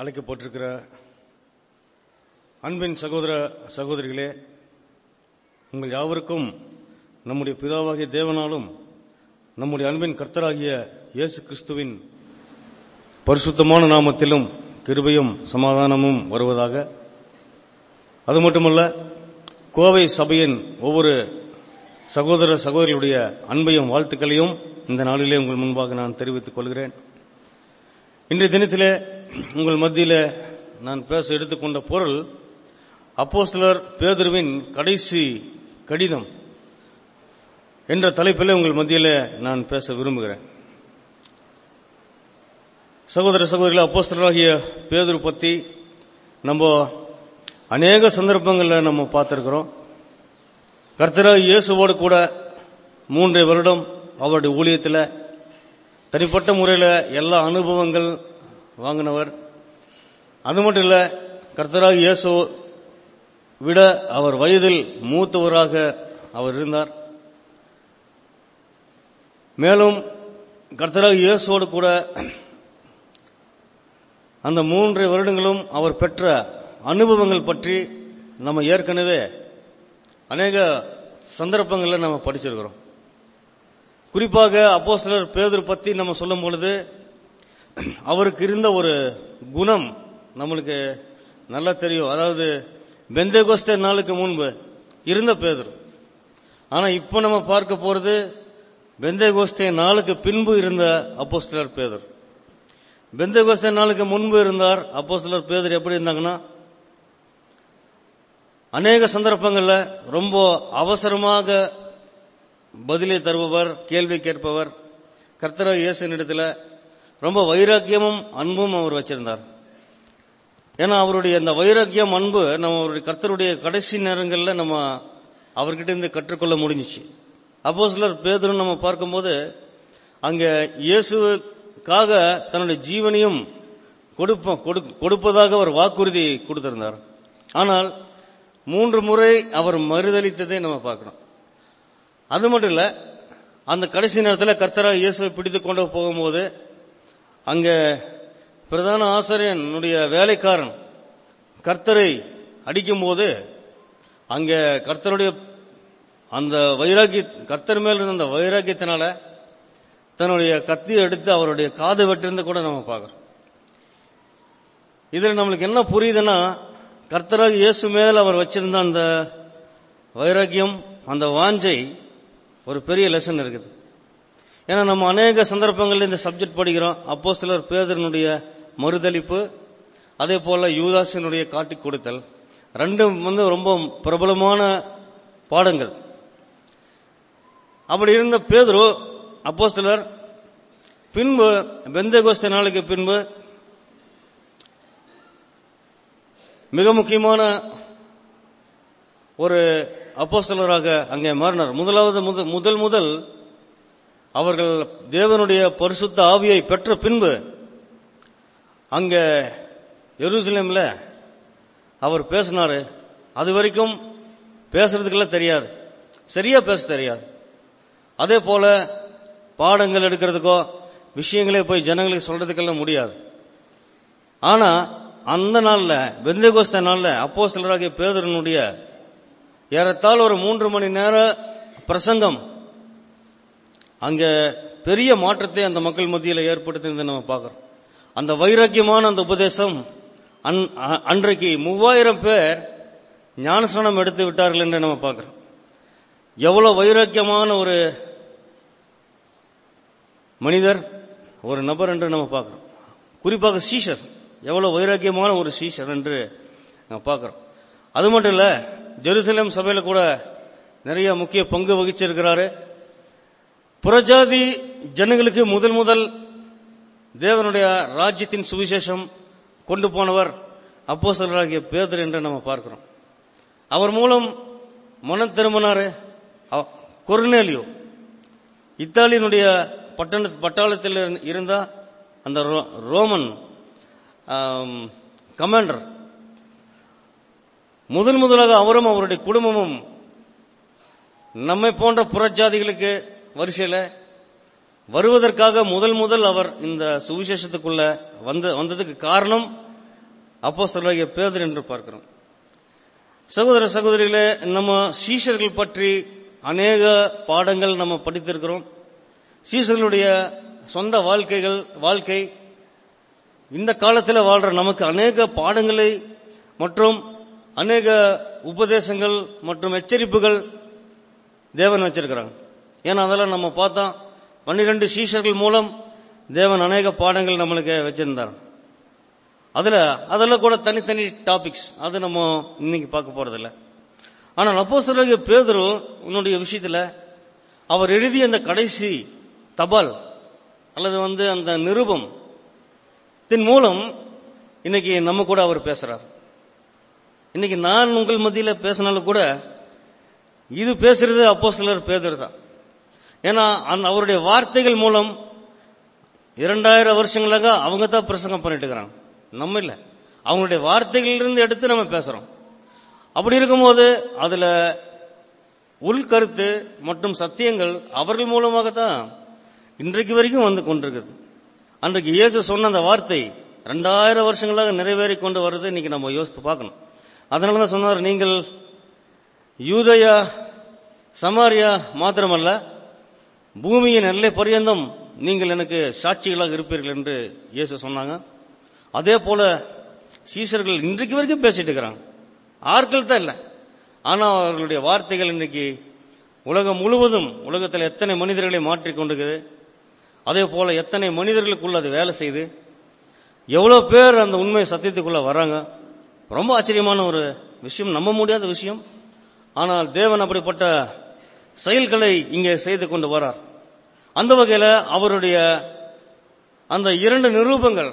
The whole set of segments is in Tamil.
அழைக்கப்பட்டிருக்கிற அன்பின் சகோதர சகோதரிகளே உங்கள் யாவருக்கும் நம்முடைய பிதாவாகிய தேவனாலும் நம்முடைய அன்பின் கர்த்தராகிய இயேசு கிறிஸ்துவின் பரிசுத்தமான நாமத்திலும் கிருபையும் சமாதானமும் வருவதாக அது மட்டுமல்ல கோவை சபையின் ஒவ்வொரு சகோதர சகோதரிகளுடைய அன்பையும் வாழ்த்துக்களையும் இந்த நாளிலே உங்கள் முன்பாக நான் தெரிவித்துக் கொள்கிறேன் இன்றைய தினத்திலே உங்கள் மத்தியிலே நான் பேச எடுத்துக்கொண்ட பொருள் அப்போஸ்தலர் பேதுருவின் கடைசி கடிதம் என்ற தலைப்பில் உங்கள் மத்தியிலே நான் பேச விரும்புகிறேன் சகோதர சகோதரிகள் அப்போஸ்தலராகிய பேதுரு பத்தி நம்ம அநேக சந்தர்ப்பங்களில் நம்ம பார்த்திருக்கிறோம் கர்த்தராக இயேசுவோடு கூட மூன்று வருடம் அவருடைய ஊழியத்தில் தனிப்பட்ட முறையில் எல்லா அனுபவங்கள் வாங்கினவர் அது மட்டும் இல்ல கர்த்தராக இயேசு விட அவர் வயதில் மூத்தவராக அவர் இருந்தார் மேலும் கர்த்தராக இயேசுவோடு கூட அந்த மூன்று வருடங்களும் அவர் பெற்ற அனுபவங்கள் பற்றி நம்ம ஏற்கனவே அநேக சந்தர்ப்பங்களில் நம்ம படிச்சிருக்கிறோம் குறிப்பாக அப்போஸ்தலர் பேதர் பத்தி நம்ம சொல்லும் பொழுது அவருக்கு இருந்த ஒரு குணம் நம்மளுக்கு நல்லா தெரியும் அதாவது பெந்தேகோஸ்தே நாளுக்கு முன்பு இருந்த பேதர் ஆனா இப்ப நம்ம பார்க்க போறது பெந்தேகோஸ்தே நாளுக்கு பின்பு இருந்த அப்போஸ்தலர் பேதர் பெந்தேகோஸ்தே நாளுக்கு முன்பு இருந்தார் அப்போஸ்தலர் பேதர் எப்படி இருந்தாங்கன்னா அநேக சந்தர்ப்பங்கள்ல ரொம்ப அவசரமாக பதிலை தருபவர் கேள்வி கேட்பவர் கர்த்தர இயேசுனிடத்தில் ரொம்ப வைராக்கியமும் அன்பும் அவர் வச்சிருந்தார் ஏன்னா அவருடைய அந்த வைராக்கியம் அன்பு நம்ம அவருடைய கர்த்தருடைய கடைசி நேரங்களில் நம்ம அவர்கிட்ட இருந்து கற்றுக்கொள்ள முடிஞ்சிச்சு அப்போ சிலர் பேதரும் நம்ம பார்க்கும்போது அங்க இயேசுக்காக தன்னுடைய ஜீவனையும் கொடுப்ப கொடுப்பதாக அவர் வாக்குறுதி கொடுத்திருந்தார் ஆனால் மூன்று முறை அவர் மறுதளித்ததை நம்ம பார்க்கணும் அது மட்டும் இல்ல அந்த கடைசி நேரத்தில் கர்த்தராக இயேசுவை பிடித்து கொண்டு போகும்போது அங்க பிரதான ஆசிரியனுடைய வேலைக்காரன் கர்த்தரை அடிக்கும்போது அங்க கர்த்தருடைய அந்த வைராக்கிய கர்த்தர் மேல் இருந்த அந்த வைராக்கியத்தினால தன்னுடைய கத்தி எடுத்து அவருடைய காது வெட்டிருந்து கூட நம்ம பார்க்கிறோம் இதுல நம்மளுக்கு என்ன புரியுதுன்னா கர்த்தராக இயேசு மேல் அவர் வச்சிருந்த அந்த வைராக்கியம் அந்த வாஞ்சை ஒரு பெரிய லெசன் இருக்குது ஏன்னா நம்ம அநேக சந்தர்ப்பங்களில் இந்த சப்ஜெக்ட் படிக்கிறோம் அப்போ சிலர் பேதனுடைய மறுதளிப்பு அதே போல யூதாசனுடைய காட்டி கொடுத்தல் ரெண்டும் வந்து ரொம்ப பிரபலமான பாடங்கள் அப்படி இருந்த பேதுரு அப்போ சிலர் பின்பு பெந்தகோஸ்த நாளுக்கு பின்பு மிக முக்கியமான ஒரு அப்போஸ்தலராக அங்கே மாறினார் முதலாவது முதல் முதல் அவர்கள் தேவனுடைய பரிசுத்த ஆவியை பெற்ற பின்பு அங்க எருசலேம்ல அவர் பேசினாரு அது வரைக்கும் பேசுறதுக்கெல்லாம் தெரியாது சரியா பேச தெரியாது அதே போல பாடங்கள் எடுக்கிறதுக்கோ விஷயங்களே போய் ஜனங்களுக்கு சொல்றதுக்கெல்லாம் முடியாது ஆனா அந்த நாள்ல பெந்தகோஸ்த நாள்ல அப்போ சிலராகிய பேதரனுடைய ஏறத்தால் ஒரு மூன்று மணி நேர பிரசங்கம் அங்க பெரிய மாற்றத்தை அந்த மக்கள் மத்தியில் ஏற்படுத்தினதை நம்ம பார்க்கிறோம் அந்த வைராக்கியமான அந்த உபதேசம் அன்றைக்கு மூவாயிரம் பேர் ஞானஸ்நானம் எடுத்து விட்டார்கள் என்று நம்ம பார்க்கிறோம் எவ்வளவு வைராக்கியமான ஒரு மனிதர் ஒரு நபர் என்று நம்ம பார்க்கிறோம் குறிப்பாக சீஷர் எவ்வளவு வைராக்கியமான ஒரு சீஷர் என்று நம்ம பார்க்கிறோம் அது மட்டும் இல்ல ஜெருசலேம் சபையில கூட நிறைய முக்கிய பங்கு வகிச்சிருக்கிறாரு புறஜாதி ஜனங்களுக்கு முதல் முதல் தேவனுடைய ராஜ்யத்தின் சுவிசேஷம் கொண்டு போனவர் அப்போ சொல்றாகிய பேதர் என்று நம்ம பார்க்கிறோம் அவர் மூலம் மனம் திரும்பினாரு கொர்னேலியோ இத்தாலியினுடைய பட்டண பட்டாளத்தில் இருந்த அந்த ரோமன் கமாண்டர் முதன் முதலாக அவரும் அவருடைய குடும்பமும் நம்மை போன்ற புறஜாதிகளுக்கு வரிசையில் வருவதற்காக முதல் முதல் அவர் இந்த சுவிசேஷத்துக்குள்ள வந்த வந்ததுக்கு காரணம் அப்போஸ்தலராகிய பேதர் என்று பார்க்கிறோம் சகோதர சகோதரிகளே நம்ம சீஷர்கள் பற்றி அநேக பாடங்கள் நம்ம படித்திருக்கிறோம் சீஷர்களுடைய சொந்த வாழ்க்கைகள் வாழ்க்கை இந்த காலத்தில் வாழ்ற நமக்கு அநேக பாடங்களை மற்றும் அநேக உபதேசங்கள் மற்றும் எச்சரிப்புகள் தேவன் வச்சிருக்கிறாங்க ஏன்னா அதெல்லாம் நம்ம பார்த்தோம் பன்னிரண்டு சீஷர்கள் மூலம் தேவன் அநேக பாடங்கள் நம்மளுக்கு வச்சிருந்தார் அதுல அதெல்லாம் கூட தனித்தனி டாபிக்ஸ் அது நம்ம இன்னைக்கு பார்க்க போறதில்ல ஆனால் அப்போ சொல்ல பேதரு உன்னுடைய விஷயத்துல அவர் எழுதிய அந்த கடைசி தபால் அல்லது வந்து அந்த நிருபம் தின் மூலம் இன்னைக்கு நம்ம கூட அவர் பேசுறார் இன்னைக்கு நான் உங்கள் மத்தியில பேசினாலும் கூட இது பேசுறது அப்போ சிலர் பேதர் தான் ஏன்னா அந்த அவருடைய வார்த்தைகள் மூலம் இரண்டாயிரம் வருஷங்களாக அவங்க தான் பிரசங்கம் பண்ணிட்டு இருக்கிறாங்க நம்ம இல்ல அவங்களுடைய வார்த்தைகளிலிருந்து எடுத்து நம்ம பேசுறோம் அப்படி இருக்கும்போது அதுல உள்கருத்து மற்றும் சத்தியங்கள் அவர்கள் மூலமாக தான் இன்றைக்கு வரைக்கும் வந்து கொண்டிருக்குது அன்றைக்கு இயேசு சொன்ன அந்த வார்த்தை ரெண்டாயிரம் வருஷங்களாக நிறைவேறி கொண்டு வருது இன்னைக்கு நம்ம யோசித்து பார்க்கணும் அதனால தான் சொன்னார் நீங்கள் யூதயா சமாரியா மாத்திரமல்ல பூமியின் எல்லை பரியந்தம் நீங்கள் எனக்கு சாட்சிகளாக இருப்பீர்கள் என்று இயேசு சொன்னாங்க அதே போல சீசர்கள் இன்றைக்கு வரைக்கும் பேசிட்டு இருக்கிறாங்க ஆட்கள் தான் இல்லை ஆனா அவர்களுடைய வார்த்தைகள் இன்னைக்கு உலகம் முழுவதும் உலகத்தில் எத்தனை மனிதர்களை மாற்றிக் கொண்டிருக்குது அதே போல எத்தனை மனிதர்களுக்குள்ள அது வேலை செய்து எவ்வளவு பேர் அந்த உண்மை சத்தியத்துக்குள்ள வராங்க ரொம்ப ஆச்சரியமான ஒரு விஷயம் நம்ப முடியாத விஷயம் ஆனால் தேவன் அப்படிப்பட்ட செயல்களை இங்கே செய்து கொண்டு வரார் அந்த வகையில அவருடைய அந்த இரண்டு நிரூபங்கள்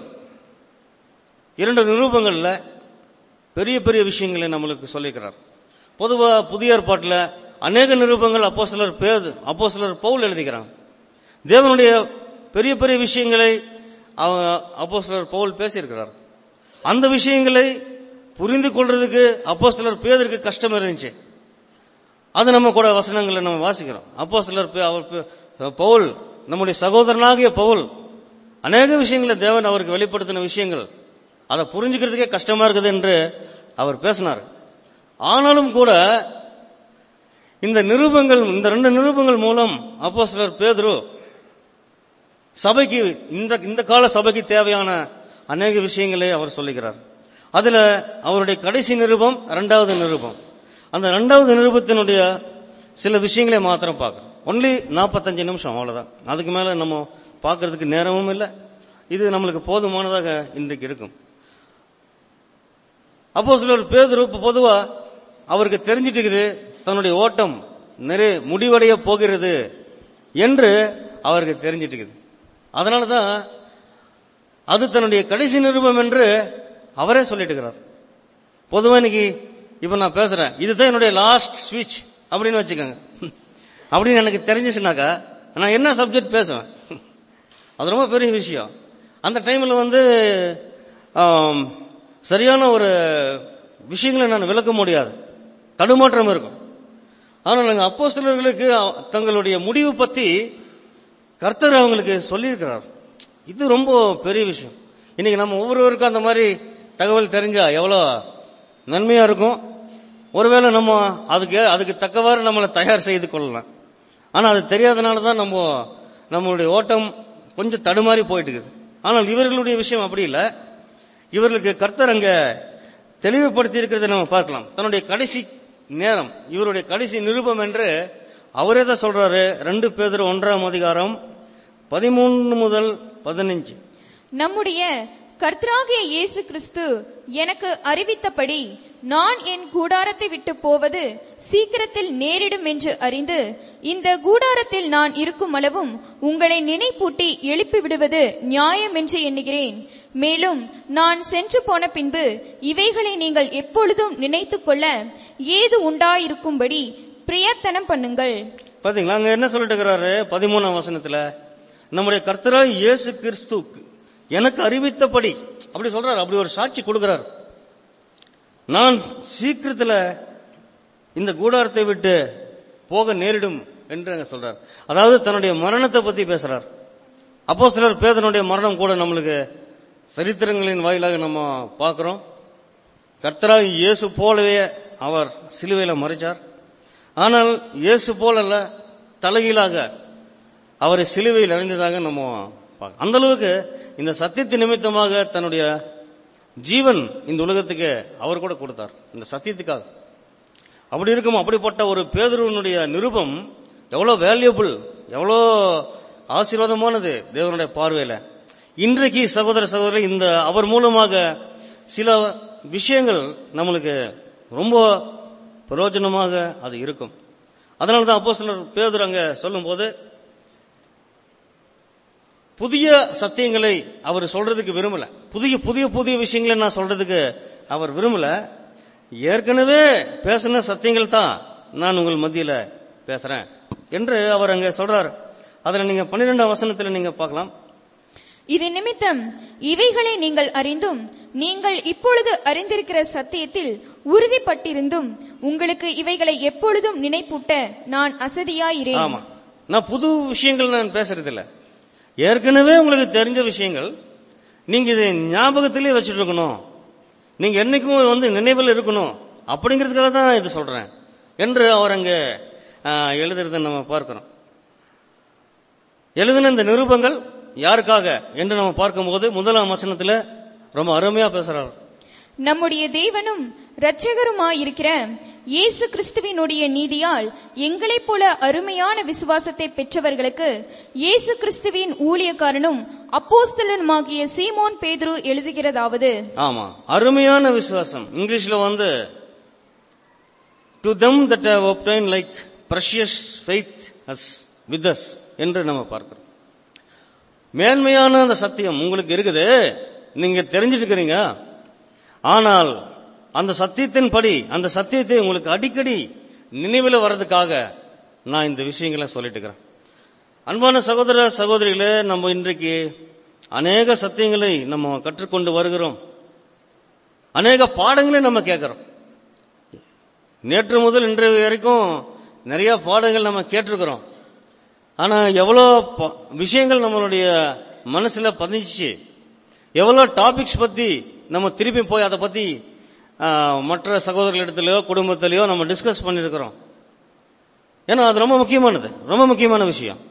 இரண்டு நிரூபங்கள்ல பெரிய பெரிய விஷயங்களை நம்மளுக்கு சொல்லிக்கிறார் பொதுவா புதிய ஏற்பாட்டில் அநேக நிரூபங்கள் அப்போ சிலர் பேது அப்போ சிலர் பவுல் எழுதிக்கிறாங்க தேவனுடைய பெரிய பெரிய விஷயங்களை அப்போ சிலர் பவுல் பேசியிருக்கிறார் அந்த விஷயங்களை புரிந்து கொள்றதுக்கு அப்போ சிலர் பேதற்கு கஷ்டம் இருந்துச்சு அது நம்ம கூட வசனங்களை நம்ம வாசிக்கிறோம் அப்போ சிலர் அவர் பவுல் நம்முடைய சகோதரனாகிய பவுல் அநேக விஷயங்களை தேவன் அவருக்கு வெளிப்படுத்தின விஷயங்கள் அதை புரிஞ்சுக்கிறதுக்கே கஷ்டமா இருக்குது என்று அவர் பேசினார் ஆனாலும் கூட இந்த நிருபங்கள் இந்த ரெண்டு நிருபங்கள் மூலம் அப்போ சிலர் பேதரு சபைக்கு இந்த இந்த கால சபைக்கு தேவையான அநேக விஷயங்களை அவர் சொல்லுகிறார் அதுல அவருடைய கடைசி நிருபம் இரண்டாவது நிருபம் அந்த இரண்டாவது நிருபத்தினுடைய சில விஷயங்களை மாத்திரம் பார்க்கிறோம் ஒன்லி நாற்பத்தஞ்சு நிமிஷம் அவ்வளவுதான் அதுக்கு மேல நம்ம பார்க்கறதுக்கு நேரமும் இல்லை இது நம்மளுக்கு போதுமானதாக இன்றைக்கு இருக்கும் அப்போ சிலர் பேதரு பொதுவா அவருக்கு தெரிஞ்சிட்டு இருக்குது தன்னுடைய ஓட்டம் நிறைய முடிவடைய போகிறது என்று அவருக்கு தெரிஞ்சிட்டு இருக்குது அதனாலதான் அது தன்னுடைய கடைசி நிருபம் என்று அவரே சொல்லிட்டு இருக்கிறார் பொதுவா இன்னைக்கு இப்ப நான் பேசுறேன் இதுதான் என்னுடைய லாஸ்ட் ஸ்பீச் அப்படின்னு வச்சுக்கோங்க அப்படின்னு எனக்கு தெரிஞ்சிச்சுனாக்கா நான் என்ன சப்ஜெக்ட் பேசுவேன் அது ரொம்ப பெரிய விஷயம் அந்த டைம்ல வந்து சரியான ஒரு விஷயங்களை நான் விளக்க முடியாது தடுமாற்றம் இருக்கும் ஆனால் நாங்கள் அப்போ சிலர்களுக்கு தங்களுடைய முடிவு பத்தி கர்த்தர் அவங்களுக்கு சொல்லியிருக்கிறார் இது ரொம்ப பெரிய விஷயம் இன்னைக்கு நம்ம ஒவ்வொருவருக்கும் அந்த மாதிரி தகவல் தெரிஞ்சா எவ்வளோ நன்மையா இருக்கும் ஒருவேளை நம்ம அதுக்கு அதுக்கு தக்கவாறு நம்மளை தயார் செய்து கொள்ளலாம் ஆனா அது தெரியாதனால தான் நம்ம நம்மளுடைய ஓட்டம் கொஞ்சம் தடுமாறி போயிட்டு இருக்குது ஆனால் இவர்களுடைய விஷயம் அப்படி இல்லை இவர்களுக்கு கர்த்தர் அங்க தெளிவுபடுத்தி இருக்கிறத நம்ம பார்க்கலாம் தன்னுடைய கடைசி நேரம் இவருடைய கடைசி நிருபம் என்று அவரே தான் சொல்றாரு ரெண்டு பேர் ஒன்றாம் அதிகாரம் பதிமூணு முதல் பதினஞ்சு நம்முடைய கர்த்தராகிய இயேசு கிறிஸ்து எனக்கு அறிவித்தபடி நான் என் கூடாரத்தை விட்டு போவது சீக்கிரத்தில் நேரிடும் என்று அறிந்து இந்த கூடாரத்தில் நான் இருக்கும் அளவும் உங்களை நினைப்பூட்டி எழுப்பி விடுவது நியாயம் என்று எண்ணுகிறேன் மேலும் நான் சென்று போன பின்பு இவைகளை நீங்கள் எப்பொழுதும் நினைத்துக் கொள்ள ஏது உண்டாயிருக்கும்படி பிரயத்தனம் பண்ணுங்கள் பாத்தீங்களா அங்க என்ன சொல்லிட்டு இருக்கிறாரு பதிமூணாம் வசனத்துல நம்முடைய கர்த்தராய் இயேசு கிறிஸ்து எனக்கு அறிவித்தபடி அப்படி சொல்றாரு அப்படி ஒரு சாட்சி கொடுக்கிறார் நான் சீக்கிரத்துல இந்த கூடாரத்தை விட்டு போக நேரிடும் என்று அங்க சொல்றார் அதாவது தன்னுடைய மரணத்தை பத்தி பேசுறார் அப்போ சிலர் பேதனுடைய மரணம் கூட நம்மளுக்கு சரித்திரங்களின் வாயிலாக நம்ம பார்க்கிறோம் கர்த்தராகி இயேசு போலவே அவர் சிலுவையில மறைச்சார் ஆனால் இயேசு போலல்ல தலைகீழாக அவரை சிலுவையில் அறிந்ததாக நம்ம பார்க்க- அந்த அளவுக்கு இந்த சத்தியத்தின் நிமித்தமாக தன்னுடைய ஜீவன் இந்த உலகத்துக்கு அவர் கூட கொடுத்தார் இந்த சத்தியத்துக்காக அப்படி இருக்கும் அப்படிப்பட்ட ஒரு பேதுருவனுடைய நிருபம் எவ்வளவு வேல்யூபிள் எவ்வளோ ஆசீர்வாதமானது தேவனுடைய பார்வையில இன்றைக்கு சகோதர சகோதரி இந்த அவர் மூலமாக சில விஷயங்கள் நம்மளுக்கு ரொம்ப பிரயோஜனமாக அது இருக்கும் அதனால தான் அப்போ சிலர் பேதர் அங்க சொல்லும்போது புதிய சத்தியங்களை அவர் சொல்றதுக்கு விரும்பல புதிய புதிய புதிய விஷயங்களை நான் சொல்றதுக்கு அவர் விரும்பல ஏற்கனவே பேசின சத்தியங்கள் தான் நான் உங்கள் மத்தியில பேசுறேன் என்று அவர் அங்க சொல்றாரு அதுல நீங்க பன்னிரெண்டாம் வசனத்துல நீங்க பார்க்கலாம் இது நிமித்தம் இவைகளை நீங்கள் அறிந்தும் நீங்கள் இப்பொழுது அறிந்திருக்கிற சத்தியத்தில் உறுதிப்பட்டிருந்தும் உங்களுக்கு இவைகளை எப்பொழுதும் நினைப்பூட்ட நான் அசதியாயிரேன் ஆமா நான் புது விஷயங்கள் நான் பேசுறது இல்ல ஏற்கனவே உங்களுக்கு தெரிஞ்ச விஷயங்கள் நீங்க இதை ஞாபகத்திலே வச்சுட்டு இருக்கணும் நீங்க என்னைக்கும் வந்து நினைவில் இருக்கணும் அப்படிங்கிறதுக்காக தான் இது சொல்றேன் என்று அவர் அங்க ஆ, எழுதுறதை நம்ம பார்க்கிறோம் எழுதின இந்த நிருபங்கள் யாருக்காக என்று நம்ம பார்க்கும்போது முதலாம் வசனத்துல ரொம்ப அருமையா பேசுறாரு நம்முடைய தேவனும் இரட்சகருமாயிருக்கிற இயேசு கிறிஸ்துவினுடைய நீதியால் எங்களைப் போல அருமையான விசுவாசத்தை பெற்றவர்களுக்கு இயேசு கிறிஸ்துவின் ஊழியக்காரனும் அப்போஸ்தலனுமாகிய சீமோன் பேதுரு எழுதுகிறதாவது ஆமா அருமையான விசுவாசம் இங்கிலீஷ்ல வந்து to them that have obtained like precious faith as with us என்று நம்ம பார்க்கிறோம் மேன்மையான அந்த சத்தியம் உங்களுக்கு இருக்குது நீங்க தெரிஞ்சிட்டு இருக்கிறீங்க ஆனால் அந்த சத்தியத்தின் படி அந்த சத்தியத்தை உங்களுக்கு அடிக்கடி நினைவில் வர்றதுக்காக நான் இந்த விஷயங்களை சொல்லிட்டு இருக்கிறேன் அன்பான சகோதர சகோதரிகளே நம்ம இன்றைக்கு அநேக சத்தியங்களை நம்ம கற்றுக்கொண்டு வருகிறோம் அநேக பாடங்களை நம்ம கேட்கிறோம் நேற்று முதல் இன்றைய வரைக்கும் நிறைய பாடங்கள் நம்ம கேட்டிருக்கிறோம் ஆனா எவ்வளோ ப- விஷயங்கள் நம்மளுடைய மனசுல பதிஞ்சிச்சு எவ்வளோ டாபிக்ஸ் பத்தி நம்ம திருப்பி போய் அதை பத்தி ஆ, மற்ற சகோதரர்களிடத்திலயோ குடும்பத்திலயோ நம்ம டிஸ்கஸ் பண்ணிருக்கிறோம் ஏன்னா அது ரொம்ப முக்கியமானது ரொம்ப முக்கியமான விஷயம்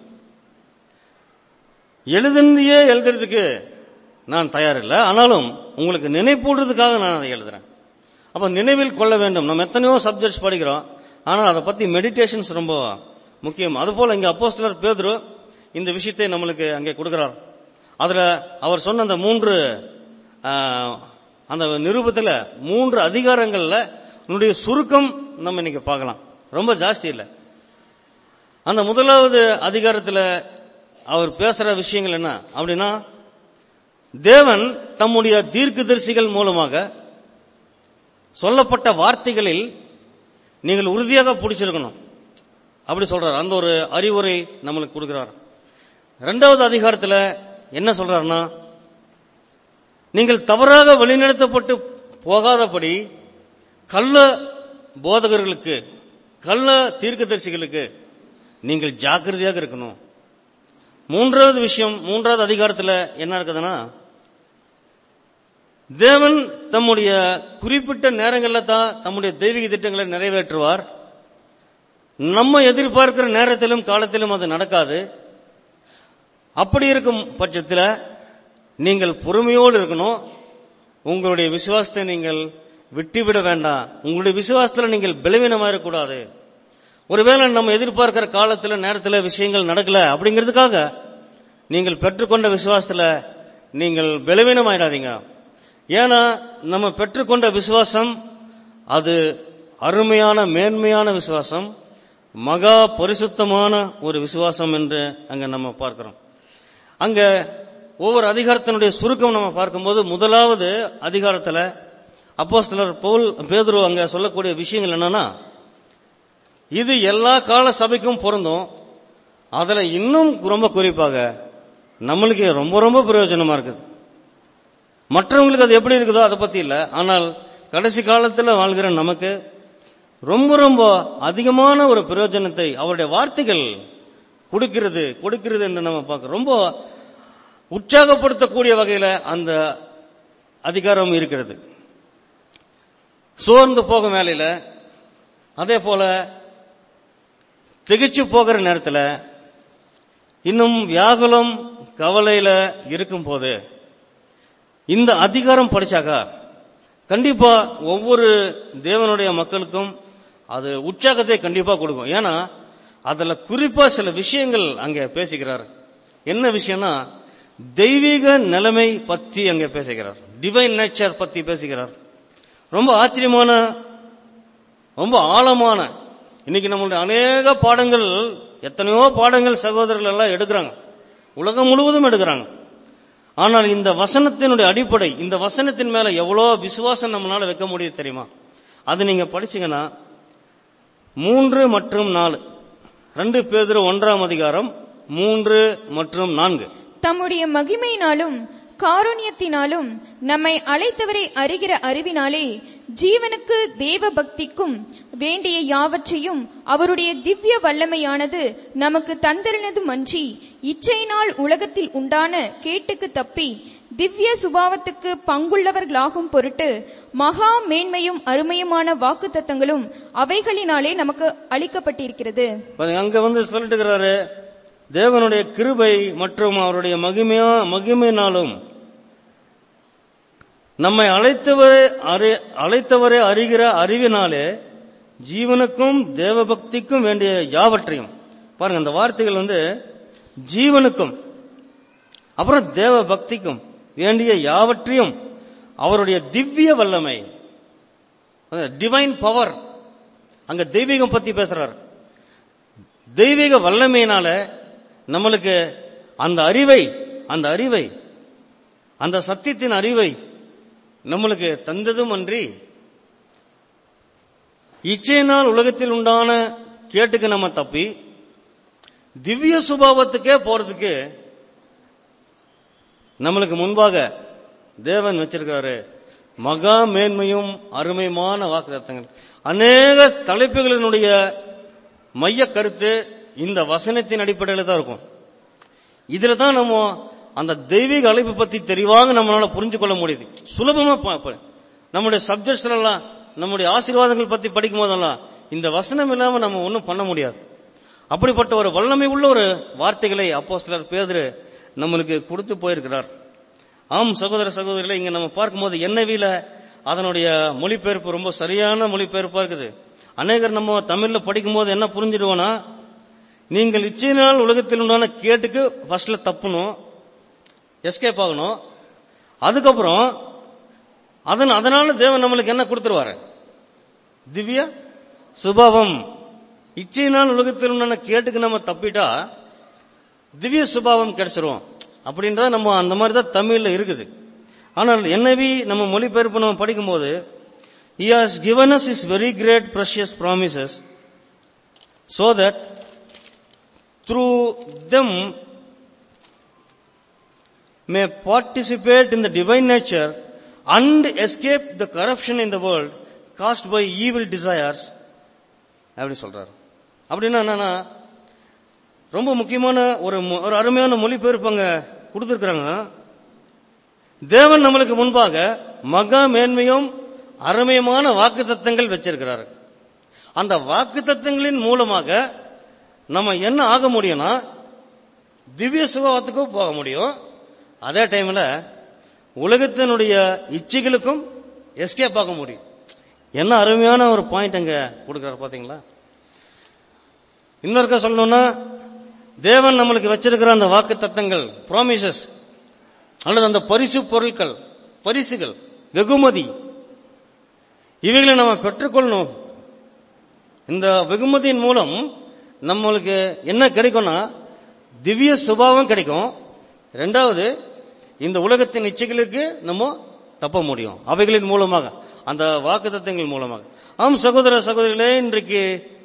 எழுதுந்தியே எழுதுறதுக்கு நான் தயாரில்லை ஆனாலும் உங்களுக்கு நினைப்பூடுறதுக்காக நான் அதை எழுதுறேன் அப்ப நினைவில் கொள்ள வேண்டும் நம்ம எத்தனையோ சப்ஜெக்ட்ஸ் படிக்கிறோம் ஆனால் அதை பத்தி மெடிடேஷன்ஸ் ரொம்ப முக்கியம் அதுபோல இங்க அப்போஸ்தலர் பேதுரு இந்த விஷயத்தை நம்மளுக்கு அங்கே கொடுக்கிறார் அதுல அவர் சொன்ன அந்த மூன்று ஆ, அந்த நிரூபத்துல மூன்று அதிகாரங்கள்ல உன்னுடைய சுருக்கம் நம்ம இன்னைக்கு பார்க்கலாம் ரொம்ப ஜாஸ்தி இல்லை அந்த முதலாவது அதிகாரத்துல அவர் பேசுற விஷயங்கள் என்ன அப்படின்னா தேவன் தம்முடைய தீர்க்கதரிசிகள் மூலமாக சொல்லப்பட்ட வார்த்தைகளில் நீங்கள் உறுதியாக பிடிச்சிருக்கணும் அப்படி சொல்றார் அந்த ஒரு அறிவுரை நம்மளுக்கு கொடுக்கிறார் இரண்டாவது அதிகாரத்துல என்ன சொல்றாருன்னா நீங்கள் தவறாக வழிநடத்தப்பட்டு போகாதபடி கள்ள போதகர்களுக்கு கள்ள தீர்க்கதரிசிகளுக்கு நீங்கள் ஜாக்கிரதையாக இருக்கணும் மூன்றாவது விஷயம் மூன்றாவது அதிகாரத்துல என்ன இருக்குதுன்னா தேவன் தம்முடைய குறிப்பிட்ட நேரங்கள்ல தான் தம்முடைய தெய்வீக திட்டங்களை நிறைவேற்றுவார் நம்ம எதிர்பார்க்கிற நேரத்திலும் காலத்திலும் அது நடக்காது அப்படி இருக்கும் பட்சத்தில் நீங்கள் பொறுமையோடு இருக்கணும் உங்களுடைய விசுவாசத்தை நீங்கள் விட்டுவிட வேண்டாம் உங்களுடைய விசுவாசத்தில் நீங்கள் பலவீனமா இருக்கக்கூடாது ஒருவேளை நம்ம எதிர்பார்க்கிற காலத்தில் நேரத்தில் விஷயங்கள் நடக்கல அப்படிங்கிறதுக்காக நீங்கள் பெற்றுக்கொண்ட விசுவாசத்துல நீங்கள் பலவீனமாயிடாதீங்க ஏன்னா நம்ம பெற்றுக்கொண்ட விசுவாசம் அது அருமையான மேன்மையான விசுவாசம் மகா பரிசுத்தமான ஒரு விசுவாசம் என்று அங்க நம்ம பார்க்கிறோம் அங்க ஒவ்வொரு அதிகாரத்தினுடைய சுருக்கம் நம்ம பார்க்கும்போது முதலாவது அதிகாரத்துல அப்போஸ்தலர் பவுல் பேதுரு அங்க சொல்லக்கூடிய விஷயங்கள் என்னன்னா இது எல்லா கால சபைக்கும் பொருந்தும் அதுல இன்னும் ரொம்ப குறிப்பாக நம்மளுக்கு ரொம்ப ரொம்ப பிரயோஜனமா இருக்குது மற்றவங்களுக்கு அது எப்படி இருக்குதோ அதை பத்தி இல்ல ஆனால் கடைசி காலத்துல வாழ்கிற நமக்கு ரொம்ப ரொம்ப அதிகமான ஒரு பிரயோஜனத்தை அவருடைய வார்த்தைகள் கொடுக்கிறது கொடுக்கிறது என்று நம்ம பார்க்க ரொம்ப உற்சாகப்படுத்தக்கூடிய வகையில அந்த அதிகாரம் இருக்கிறது சோர்ந்து போகும் வேலையில அதே போல திகைச்சு போகிற நேரத்தில் இன்னும் வியாகுலம் கவலையில இருக்கும் போது இந்த அதிகாரம் படிச்சாக்கா கண்டிப்பா ஒவ்வொரு தேவனுடைய மக்களுக்கும் அது உற்சாகத்தை கண்டிப்பா கொடுக்கும் ஏன்னா அதுல குறிப்பா சில விஷயங்கள் அங்க பேசுகிறார் என்ன விஷயம்னா தெய்வீக நிலைமை பத்தி அங்க பேசுகிறார் டிவைன் நேச்சர் பத்தி பேசுகிறார் ரொம்ப ஆச்சரியமான ரொம்ப ஆழமான இன்னைக்கு நம்மளுடைய அநேக பாடங்கள் எத்தனையோ பாடங்கள் சகோதரர்கள் எல்லாம் எடுக்கிறாங்க உலகம் முழுவதும் எடுக்கிறாங்க ஆனால் இந்த வசனத்தினுடைய அடிப்படை இந்த வசனத்தின் மேல எவ்வளோ விசுவாசம் நம்மளால வைக்க முடியும் தெரியுமா அது நீங்க படிச்சீங்கன்னா மூன்று மற்றும் நாலு ரெண்டு பேர் ஒன்றாம் அதிகாரம் மூன்று மற்றும் நான்கு தம்முடைய மகிமையினாலும் காருண்யத்தினாலும் நம்மை அழைத்தவரை அறிகிற அறிவினாலே ஜீவனுக்கு தேவ பக்திக்கும் வேண்டிய யாவற்றையும் அவருடைய திவ்ய வல்லமையானது நமக்கு தந்திருனதும் அன்றி இச்சையினால் உலகத்தில் உண்டான கேட்டுக்கு தப்பி திவ்ய சுபாவத்துக்கு பங்குள்ளவர்களாகும் பொருட்டு மகா மேன்மையும் அருமையுமான வாக்கு தத்தங்களும் அவைகளினாலே நமக்கு அளிக்கப்பட்டிருக்கிறது பாருங்க, அங்க வந்து சொல்லிட்டு இருக்கிறாரு தேவனுடைய கிருபை மற்றும் அவருடைய மகிமையா மகிமையினாலும் நம்மை அழைத்தவரே அறி- அழைத்தவரே அறிகிற அறிவினாலே ஜீவனுக்கும் தேவபக்திக்கும் வேண்டிய யாவற்றையும் பாருங்க அந்த வார்த்தைகள் வந்து ஜீவனுக்கும் அப்புறம் தேவ பக்திக்கும் வேண்டிய யாவற்றையும் அவருடைய திவ்ய வல்லமை டிவைன் பவர் அங்க தெய்வீகம் பத்தி பேசுறாரு தெய்வீக வல்லமையினால நம்மளுக்கு அந்த அறிவை அந்த அறிவை அந்த சத்தியத்தின் அறிவை நம்மளுக்கு தந்ததும் அன்றி இச்சையினால் உலகத்தில் உண்டான கேட்டுக்கு நம்ம தப்பி திவ்ய சுபாவத்துக்கே போறதுக்கு நம்மளுக்கு முன்பாக தேவன் வச்சிருக்கிறாரு மகா மேன்மையும் அருமையுமான வாக்குத்தத்தங்கள் அநேக தலைப்புகளினுடைய மைய கருத்து இந்த வசனத்தின் அடிப்படையில் தான் இருக்கும் இதுல தான் நம்ம அந்த தெய்வீக அழைப்பு பத்தி தெளிவாக நம்மளால புரிஞ்சு கொள்ள முடியுது சுலபமா ப- ப- நம்முடைய சப்ஜெக்ட்ஸ் எல்லாம் நம்முடைய ஆசீர்வாதங்கள் பத்தி படிக்கும் போதெல்லாம் இந்த வசனம் இல்லாம நம்ம ஒன்றும் பண்ண முடியாது அப்படிப்பட்ட ஒரு வல்லமை உள்ள ஒரு வார்த்தைகளை அப்போ சிலர் பேதரு நம்மளுக்கு கொடுத்து போயிருக்கிறார் ஆம் சகோதர சகோதரிகளை இங்க நம்ம பார்க்கும்போது என்ஐவில அதனுடைய மொழிபெயர்ப்பு ரொம்ப சரியான மொழிபெயர்ப்பா இருக்குது அநேகர் நம்ம தமிழ்ல படிக்கும்போது என்ன புரிஞ்சிடுவோம்னா நீங்கள் இச்சையினால் உலகத்தில் உண்டான கேட்டுக்கு ஃபர்ஸ்ட்ல தப்பணும் எஸ்கேப் ஆகணும் அதுக்கப்புறம் அதன் அதனால தேவன் நம்மளுக்கு என்ன கொடுத்துருவாரு திவ்ய சுபாவம் இச்சையினால் உலகத்தில் உண்டான கேட்டுக்கு நம்ம தப்பிட்டா திவ்ய சுபாவம் கிடைச்சிரும் அப்படின்றத நம்ம அந்த மாதிரி தான் தமிழ்ல இருக்குது ஆனால் என்னவி நம்ம மொழிபெயர்ப்பு நம்ம படிக்கும்போது he has given us his very great precious promises so that through them may participate in the divine nature and escape the corruption in the world caused by evil desires அப்படி சொல்றாரு அப்படின்னா என்னன்னா ரொம்ப முக்கியமான ஒரு மொ- ஒரு அருமையான மொழிபெயர்ப்பு அங்க கொடுத்திருக்கிறாங்க தேவன் நம்மளுக்கு முன்பாக மகா மேன்மையும் அருமையுமான வாக்கு தத்தங்கள் வச்சிருக்கிறாரு அந்த வாக்கு தத்தங்களின் மூலமாக நம்ம என்ன ஆக முடியும்னா திவ்ய சுபாவத்துக்கும் போக முடியும் அதே டைம்ல உலகத்தினுடைய இச்சைகளுக்கும் எஸ்கேப் ஆக முடியும் என்ன அருமையான ஒரு பாயிண்ட் அங்க கொடுக்கிறார் பாத்தீங்களா இன்னொருக்க சொல்லணும்னா தேவன் நம்மளுக்கு வச்சிருக்கிற அந்த வாக்கு தத்தங்கள் ப்ராமிசஸ் அல்லது அந்த பரிசு பொருட்கள் பரிசுகள் வெகுமதி இவைகளை நம்ம பெற்றுக்கொள்ளணும் இந்த வெகுமதியின் மூலம் நம்மளுக்கு என்ன கிடைக்கும்னா திவ்ய சுபாவம் கிடைக்கும் ரெண்டாவது இந்த உலகத்தின் இச்சைகளுக்கு நம்ம தப்ப முடியும் அவைகளின் மூலமாக அந்த வாக்குத்தத்தங்கள் மூலமாக ஆம் சகோதர சகோதரிகளே இன்றைக்கு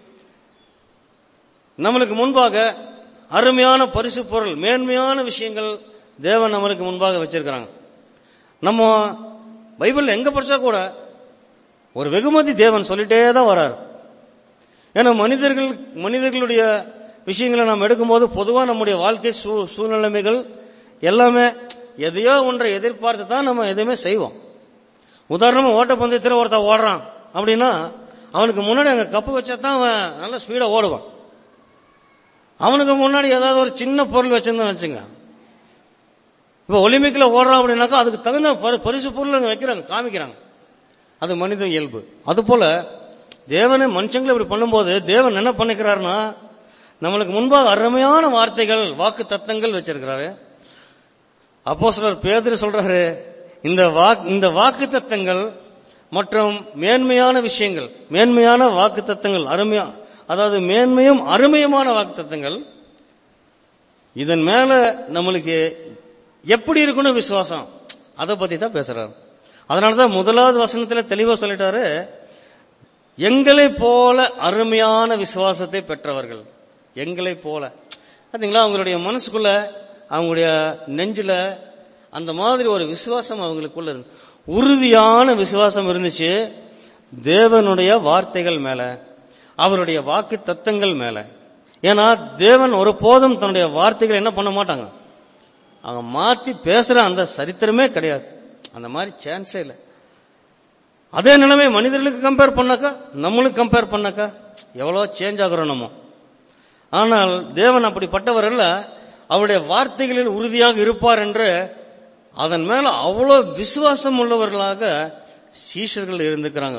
நம்மளுக்கு முன்பாக அருமையான பரிசு பொருள் மேன்மையான விஷயங்கள் தேவன் நம்மளுக்கு முன்பாக வச்சிருக்கிறாங்க நம்ம பைபிள் எங்க படிச்சா கூட ஒரு வெகுமதி தேவன் சொல்லிட்டே தான் வரார் ஏன்னா மனிதர்கள் மனிதர்களுடைய விஷயங்களை நாம் எடுக்கும்போது பொதுவாக நம்முடைய வாழ்க்கை சூ- சூழ்நிலைமைகள் எல்லாமே எதையோ ஒன்றை எதிர்பார்த்து தான் நம்ம எதுவுமே செய்வோம் உதாரணமா ஓட்டப்பந்தயத்தில் ஒருத்தன் ஓடுறான் அப்படின்னா அவனுக்கு முன்னாடி அங்க கப்பு வச்சா தான் அவன் நல்ல ஸ்பீடா ஓடுவான் அவனுக்கு முன்னாடி ஏதாவது ஒரு சின்ன பொருள் வச்சிருந்தான் வச்சுங்க இப்ப ஒலிம்பிக்ல ஓடுறான் அப்படின்னாக்கா அதுக்கு தகுந்த பரி- பரிசு பொருள் அங்க வைக்கிறாங்க காமிக்கிறாங்க அது மனித இயல்பு அது போல தேவனை மனுஷங்களை இப்படி பண்ணும்போது தேவன் என்ன பண்ணிக்கிறாருன்னா நம்மளுக்கு முன்பாக அருமையான வார்த்தைகள் வாக்கு தத்தங்கள் வச்சிருக்கிறாரு அப்போ சிலர் பேதர் சொல்றாரு இந்த வாக் இந்த வாக்கு தத்தங்கள் மற்றும் மேன்மையான விஷயங்கள் மேன்மையான வாக்கு தத்தங்கள் அருமையா அதாவது மேன்மையும் அருமையுமான வாக்கு தத்தங்கள் இதன் மேல நம்மளுக்கு எப்படி இருக்கணும் விசுவாசம் அதை பத்தி தான் பேசுறாரு அதனாலதான் முதலாவது வசனத்துல தெளிவா சொல்லிட்டாரு எங்களை போல அருமையான விசுவாசத்தை பெற்றவர்கள் எங்களை போல பாத்தீங்களா அவங்களுடைய மனசுக்குள்ள அவங்களுடைய நெஞ்சில அந்த மாதிரி ஒரு விசுவாசம் அவங்களுக்குள்ள இருந்து உறுதியான விசுவாசம் இருந்துச்சு தேவனுடைய வார்த்தைகள் மேல அவருடைய வாக்கு தத்தங்கள் மேல ஏன்னா தேவன் ஒருபோதும் தன்னுடைய வார்த்தைகளை என்ன பண்ண மாட்டாங்க அவங்க மாத்தி பேசுற அந்த சரித்திரமே கிடையாது அந்த மாதிரி சான்ஸே இல்லை அதே நிலைமை மனிதர்களுக்கு கம்பேர் பண்ணாக்கா நம்மளுக்கு கம்பேர் பண்ணாக்கா எவ்வளோ சேஞ்ச் ஆகுறோம் நம்ம ஆனால் தேவன் அப்படிப்பட்டவர் அல்ல அவருடைய வார்த்தைகளில் உறுதியாக இருப்பார் என்று அதன் மேல அவ்வளோ விசுவாசம் உள்ளவர்களாக சீஷர்கள் இருந்துக்கிறாங்க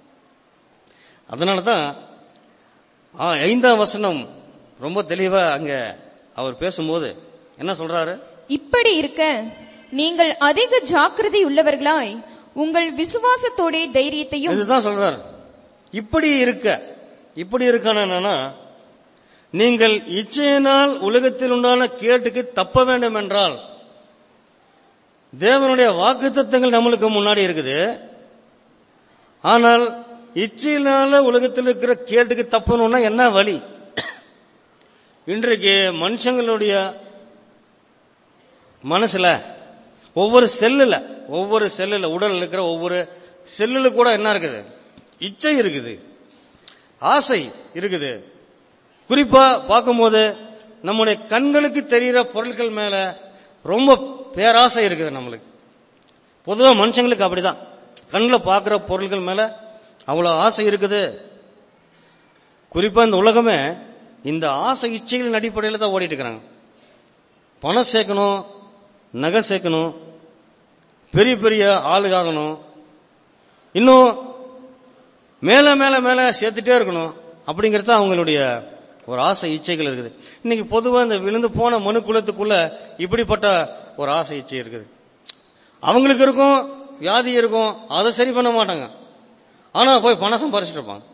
அதனால தான் ஆ, ஐந்தாம் வசனம் ரொம்ப தெளிவா அங்க அவர் பேசும்போது என்ன சொல்றாரு இப்படி இருக்க நீங்கள் அதிக ஜாக்கிரதை உள்ளவர்களாய் உங்கள் விசுவாசத்தோட தைரியத்தையும் இதுதான் சொல்றாரு இப்படி இருக்க இப்படி இருக்கான என்னன்னா நீங்கள் இச்சையினால் உலகத்தில் உண்டான கேட்டுக்கு தப்ப வேண்டும் என்றால் தேவனுடைய வாக்குத்தத்தங்கள் நம்மளுக்கு முன்னாடி இருக்குது ஆனால் இச்சையினால உலகத்தில் இருக்கிற கேட்டுக்கு தப்பணும்னா என்ன வழி இன்றைக்கு மனுஷங்களுடைய மனசுல ஒவ்வொரு செல்லுல ஒவ்வொரு செல்லுல உடல்ல இருக்கிற ஒவ்வொரு செல்லுல கூட என்ன இருக்குது இச்சை இருக்குது ஆசை இருக்குது குறிப்பா பார்க்கும்போது நம்முடைய கண்களுக்கு தெரிகிற பொருட்கள் மேல ரொம்ப பேராசை இருக்குது நம்மளுக்கு பொதுவா மனுஷங்களுக்கு அப்படிதான் கண்ணில் பார்க்கிற பொருட்கள் மேல அவ்வளவு ஆசை இருக்குது குறிப்பா இந்த உலகமே இந்த ஆசை இச்சைகளின் அடிப்படையில் தான் ஓடிட்டு இருக்கிறாங்க பணம் சேர்க்கணும் நகை சேர்க்கணும் பெரிய பெரிய ஆளுகாகணும் இன்னும் மேல மேல மேல சேர்த்துட்டே இருக்கணும் அப்படிங்கறது அவங்களுடைய ஒரு ஆசை இச்சைகள் இருக்குது இன்னைக்கு பொதுவா இந்த விழுந்து போன மனு குலத்துக்குள்ள இப்படிப்பட்ட ஒரு ஆசை இச்சை இருக்குது அவங்களுக்கு இருக்கும் வியாதி இருக்கும் அதை சரி பண்ண மாட்டாங்க ஆனா போய் பணம் சம்பாரிச்சிட்டு இருப்பாங்க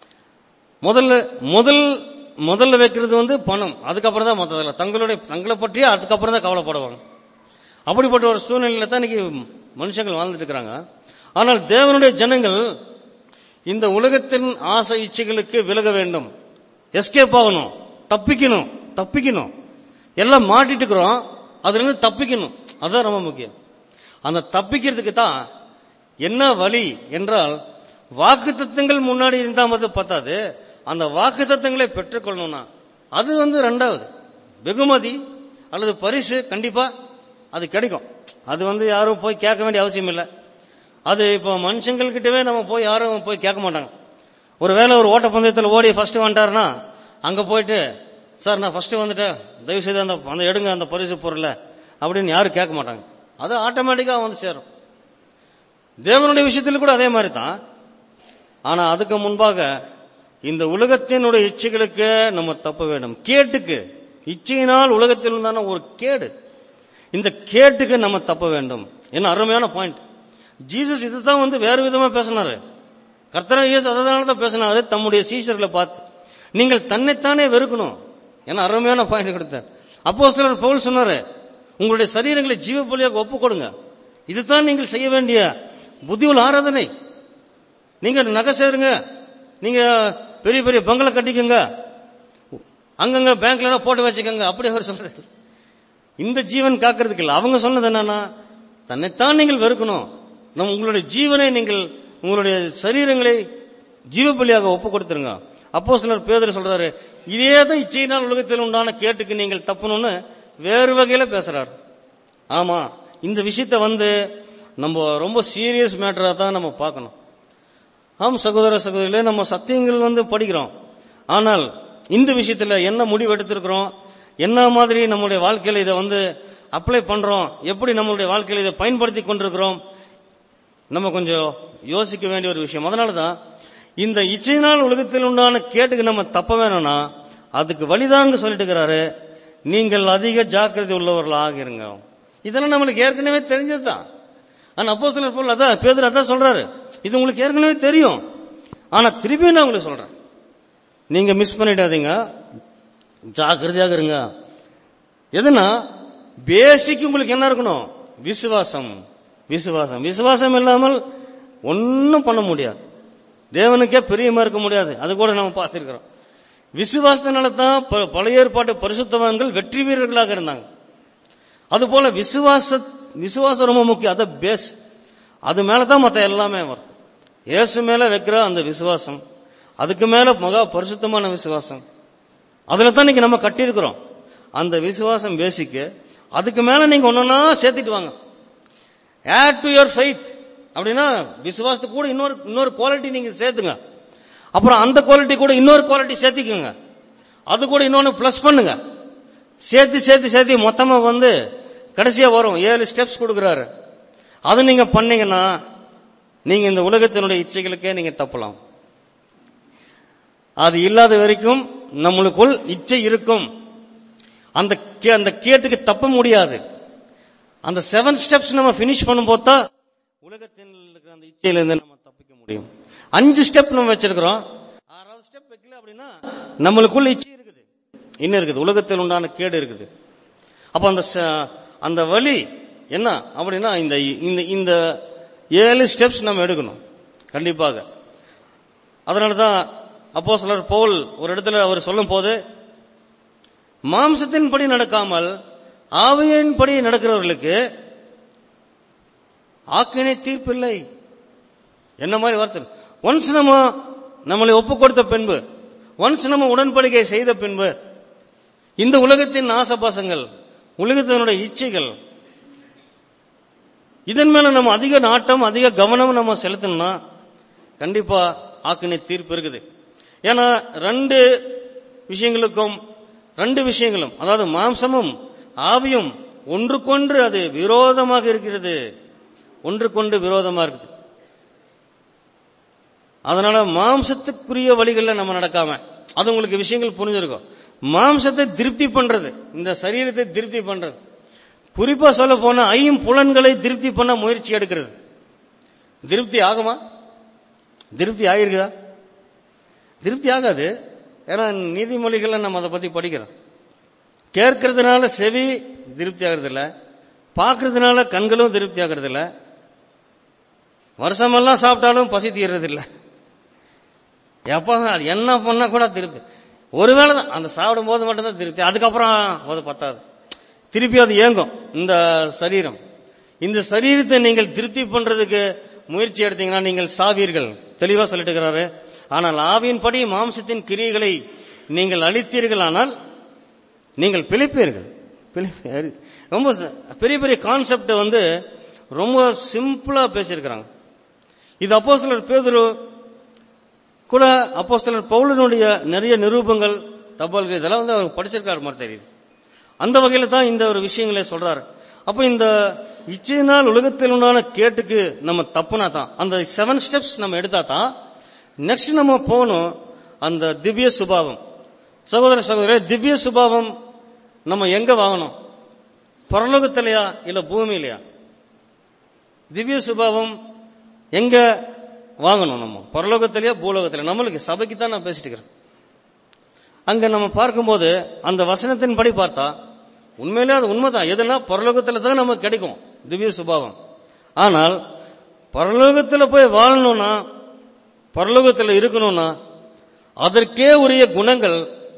முதல்ல முதல் முதல்ல வைக்கிறது வந்து பணம் அதுக்கப்புறம் தான் மற்றதில்ல தங்களுடைய தங்களை பற்றியே அதுக்கப்புறம் தான் கவலைப்படுவாங்க அப்படிப்பட்ட ஒரு சூழ்நிலையில தான் இன்னைக்கு மனுஷங்கள் வாழ்ந்துட்டு இருக்கிறாங்க ஆனால் தேவனுடைய ஜனங்கள் இந்த உலகத்தின் ஆசை இச்சைகளுக்கு விலக வேண்டும் எஸ்கேப் ஆகணும் தப்பிக்கணும் தப்பிக்கணும் எல்லாம் மாட்டிட்டு இருக்கிறோம் அதுல இருந்து தப்பிக்கணும் அதுதான் ரொம்ப முக்கியம் அந்த தப்பிக்கிறதுக்கு தான் என்ன வழி என்றால் வாக்குத்தத்தங்கள் முன்னாடி இருந்தா மட்டும் பத்தாது அந்த வாக்குத்தத்தங்களை பெற்றுக்கொள்ளணும்னா அது வந்து ரெண்டாவது வெகுமதி அல்லது பரிசு கண்டிப்பா அது கிடைக்கும் அது வந்து யாரும் போய் கேட்க வேண்டிய அவசியம் இல்லை அது இப்போ மனுஷங்கள்கிட்டவே நம்ம போய் யாரும் போய் கேட்க மாட்டாங்க ஒருவேளை ஒரு ஓட்டப்பந்தயத்தில் ஓடி ஃபர்ஸ்ட் வந்துட்டாருன்னா அங்க போயிட்டு சார் நான் ஃபர்ஸ்ட் வந்துட்டேன் தயவு செய்து அந்த அந்த எடுங்க அந்த பரிசு பொருளை அப்படின்னு யாரும் கேட்க மாட்டாங்க அது ஆட்டோமேட்டிக்கா வந்து சேரும் தேவனுடைய விஷயத்தில் கூட அதே மாதிரி தான் ஆனா அதுக்கு முன்பாக இந்த உலகத்தினுடைய இச்சைகளுக்கு நம்ம தப்ப வேண்டும் கேட்டுக்கு இச்சையினால் உலகத்தில் இருந்தான ஒரு கேடு இந்த கேட்டுக்கு நம்ம தப்ப வேண்டும் என்ன அருமையான பாயிண்ட் ஜீசஸ் இதுதான் வந்து வேறு விதமா பேசினாரு கர்த்தரா இயேசு அதனால தான் பேசினாரு தம்முடைய சீஷர்களை பார்த்து நீங்கள் தன்னைத்தானே வெறுக்கணும் என்ன அருமையான பாயிண்ட் கொடுத்தார் அப்போ சிலர் பவுல் சொன்னாரு உங்களுடைய சரீரங்களை ஜீவ பலியாக ஒப்பு கொடுங்க இதுதான் நீங்கள் செய்ய வேண்டிய புத்தியுள்ள ஆராதனை நீங்க நகை சேருங்க நீங்க பெரிய பெரிய பங்களா கட்டிக்கங்க அங்கங்க பேங்க்ல எல்லாம் போட்டு வச்சுக்கோங்க அப்படி அவர் சொல்றது இந்த ஜீவன் காக்கிறதுக்கு இல்ல அவங்க சொன்னது என்னன்னா தன்னைத்தான் நீங்கள் வெறுக்கணும் நம்ம உங்களுடைய ஜீவனை நீங்கள் உங்களுடைய சரீரங்களை ஜீவபலியாக ஒப்பு கொடுத்துருங்க அப்போ சிலர் பேதர் சொல்றாரு இதே தான் இச்சையினால் உலகத்தில் உண்டான கேட்டுக்கு நீங்கள் தப்பணும்னு வேறு வகையில பேசுறாரு ஆமா இந்த விஷயத்த வந்து நம்ம ரொம்ப சீரியஸ் மேட்டரா தான் நம்ம பார்க்கணும் ஆம் சகோதர சகோதரிகளே நம்ம சத்தியங்கள் வந்து படிக்கிறோம் ஆனால் இந்த விஷயத்துல என்ன முடிவு எடுத்திருக்கிறோம் என்ன மாதிரி நம்முடைய வாழ்க்கையில இதை வந்து அப்ளை பண்றோம் எப்படி நம்மளுடைய வாழ்க்கையில இதை பயன்படுத்தி கொண்டிருக்கிறோம் நம்ம கொஞ்சம் யோசிக்க வேண்டிய ஒரு விஷயம் அதனால தான் இந்த இச்சையினால் உலகத்தில் உண்டான கேட்டுக்கு நம்ம தப்ப வேணும்னா அதுக்கு வழிதாங்க சொல்லிட்டு இருக்கிறாரு நீங்கள் அதிக ஜாக்கிரதை உள்ளவர்களாக இருங்க இதெல்லாம் நம்மளுக்கு ஏற்கனவே தெரிஞ்சதுதான் ஆனா அப்போ சிலர் போல் அதான் பேதர் அதான் சொல்றாரு இது உங்களுக்கு ஏற்கனவே தெரியும் ஆனா திருப்பி நான் உங்களுக்கு சொல்றேன் நீங்க மிஸ் பண்ணிடாதீங்க ஜாக்கிரதையாக இருங்க எதுனா பேசிக் உங்களுக்கு என்ன இருக்கணும் விசுவாசம் விசுவாசம் விசுவாசம் இல்லாமல் ஒன்னும் பண்ண முடியாது தேவனுக்கே பிரியமா இருக்க முடியாது அது கூட நம்ம பார்த்திருக்கிறோம் விசுவாசத்தினால தான் ப- பழைய ஏற்பாட்டு பரிசுத்தவான்கள் வெற்றி வீரர்களாக இருந்தாங்க அதுபோல விசுவாச விசுவாசம் ரொம்ப முக்கியம் அத பேஸ் அது மேல தான் மத்த எல்லாமே வரும் இயேசு மேல வைக்கிற அந்த விசுவாசம் அதுக்கு மேல மகா பரிசுத்தமான விசுவாசம் அதுல தான் இன்னைக்கு நம்ம கட்டியிருக்கிறோம் அந்த விசுவாசம் பேசிக்கு அதுக்கு மேல நீங்க ஒன்னொன்னா சேர்த்துட்டு வாங்க ஆட் டு யுவர் ஃபெய்த் அப்படின்னா விசுவாசத்துக்கு கூட இன்னொரு இன்னொரு குவாலிட்டி நீங்க சேர்த்துங்க அப்புறம் அந்த குவாலிட்டி கூட இன்னொரு குவாலிட்டி சேர்த்திக்கோங்க அது கூட இன்னொன்னு பிளஸ் பண்ணுங்க சேர்த்து சேர்த்து சேர்த்து மொத்தமா வந்து கடைசியா வரும் ஏழு ஸ்டெப்ஸ் கொடுக்கறாரு அது நீங்க பண்ணீங்கன்னா நீங்க இந்த உலகத்தினுடைய இச்சைகளுக்கே நீங்க தப்பலாம் அது இல்லாத வரைக்கும் நம்மளுக்குள் இச்சை இருக்கும் அந்த கே- அந்த கேட்டுக்கு தப்ப முடியாது அந்த செவன் ஸ்டெப்ஸ் நம்ம பினிஷ் பண்ணும்போது தான் உலகத்தில் இருக்கிற அந்த இச்சையிலிருந்து நம்ம தப்பிக்க முடியும் அஞ்சு ஸ்டெப் நம்ம வச்சிருக்கிறோம் ஆறாவது ஸ்டெப் வைக்கல அப்படின்னா நம்மளுக்குள்ள இச்சை இருக்குது இன்னும் இருக்குது உலகத்தில் உண்டான கேடு இருக்குது அப்ப அந்த ச- அந்த வழி என்ன அப்படின்னா இந்த இந்த இந்த ஏழு ஸ்டெப்ஸ் நம்ம எடுக்கணும் கண்டிப்பாக அதனால தான் அப்போ சிலர் பவுல் ஒரு இடத்துல அவர் சொல்லும் போது மாம்சத்தின்படி நடக்காமல் ஆவியின்படி நடக்கிறவர்களுக்கு ஆக்கினை தீர்ப்பில்லை என்ன மாதிரி வார்த்தை ஒன்ஸ் நம்ம நம்மளை ஒப்பு கொடுத்த பின்பு ஒன்ஸ் நம்ம உடன்படிக்கை செய்த பின்பு இந்த உலகத்தின் ஆசபாசங்கள் உலகத்தினுடைய இச்சைகள் இதன் மேல நம்ம அதிக நாட்டம் அதிக கவனம் நம்ம செலுத்தணும்னா கண்டிப்பா ஆக்கினை தீர்ப்பு இருக்குது ஏன்னா ரெண்டு விஷயங்களுக்கும் ரெண்டு விஷயங்களும் அதாவது மாம்சமும் ஆவியும் ஒன்றுக்கொன்று அது விரோதமாக இருக்கிறது ஒன்றுக்கொண்டு விரோதமா இருக்குது அதனால மாம்சத்துக்குரிய வழிகளில் நம்ம நடக்காம அது உங்களுக்கு விஷயங்கள் புரிஞ்சிருக்கும் மாம்சத்தை திருப்தி பண்றது இந்த சரீரத்தை திருப்தி பண்றது குறிப்பா சொல்ல போனா ஐயும் புலன்களை திருப்தி பண்ண முயற்சி எடுக்கிறது திருப்தி ஆகுமா திருப்தி ஆகிருக்குதா திருப்தி ஆகாது ஏன்னா நீதிமொழிகள்ல நம்ம அதை பத்தி படிக்கிறோம் கேட்கறதுனால செவி திருப்தி ஆகிறது இல்ல பார்க்கறதுனால கண்களும் திருப்தி ஆகிறது இல்ல வருஷமெல்லாம் சாப்பிட்டாலும் பசி தீர்றது இல்ல எப்ப அது என்ன பண்ணா கூட திருப்தி ஒருவேளை தான் அந்த சாப்பிடும் போது மட்டும்தான் திருப்தி அதுக்கப்புறம் அது பத்தாது திருப்பி அது ஏங்கும் இந்த சரீரம் இந்த சரீரத்தை நீங்கள் திருப்தி பண்றதுக்கு முயற்சி எடுத்தீங்கன்னா நீங்கள் சாவீர்கள் தெளிவா சொல்லிட்டு இருக்கிறாரு ஆனால் ஆவியின்படி மாம்சத்தின் கிரியைகளை நீங்கள் அளித்தீர்களானால் நீங்கள் பிழைப்பீர்கள் பிழைப்பீர்கள். ரொம்ப ச- பெரிய பெரிய கான்செப்ட் வந்து ரொம்ப சிம்பிளா பேசியிருக்கிறாங்க இது அப்போஸ்தலர் பேதுரு கூட அப்போஸ்தலர் பவுலனுடைய நிறைய நிரூபங்கள் தபால்கள் இதெல்லாம் வந்து அவர் படிச்சிருக்காரு மாதிரி தெரியுது அந்த வகையில தான் இந்த ஒரு விஷயங்களை சொல்றாரு அப்ப இந்த இச்சையினால் உலகத்தில் உண்டான கேட்டுக்கு நம்ம தப்புனா தான் அந்த செவன் ஸ்டெப்ஸ் நம்ம எடுத்தா தான் நெக்ஸ்ட் நம்ம போகணும் அந்த திவ்ய சுபாவம் சகோதர சகோதரர் திவ்ய சுபாவம் நம்ம எங்க வாங்கணும் பரலோகத்திலையா இல்ல பூமியிலையா திவ்ய சுபாவம் எங்க வாங்கணும் நம்ம பரலோகத்திலேயே பூலோகத்திலே நம்மளுக்கு சபைக்கு தான் நான் பேசிட்டு இருக்கிறேன் அங்க நம்ம பார்க்கும்போது அந்த வசனத்தின் படி பார்த்தா உண்மையிலே அது உண்மைதான் எதுனா பரலோகத்துல தான் நமக்கு கிடைக்கும் திவ்ய சுபாவம் ஆனால் பரலோகத்துல போய் வாழணும்னா பரலோகத்துல இருக்கணும்னா அதற்கே உரிய குணங்கள்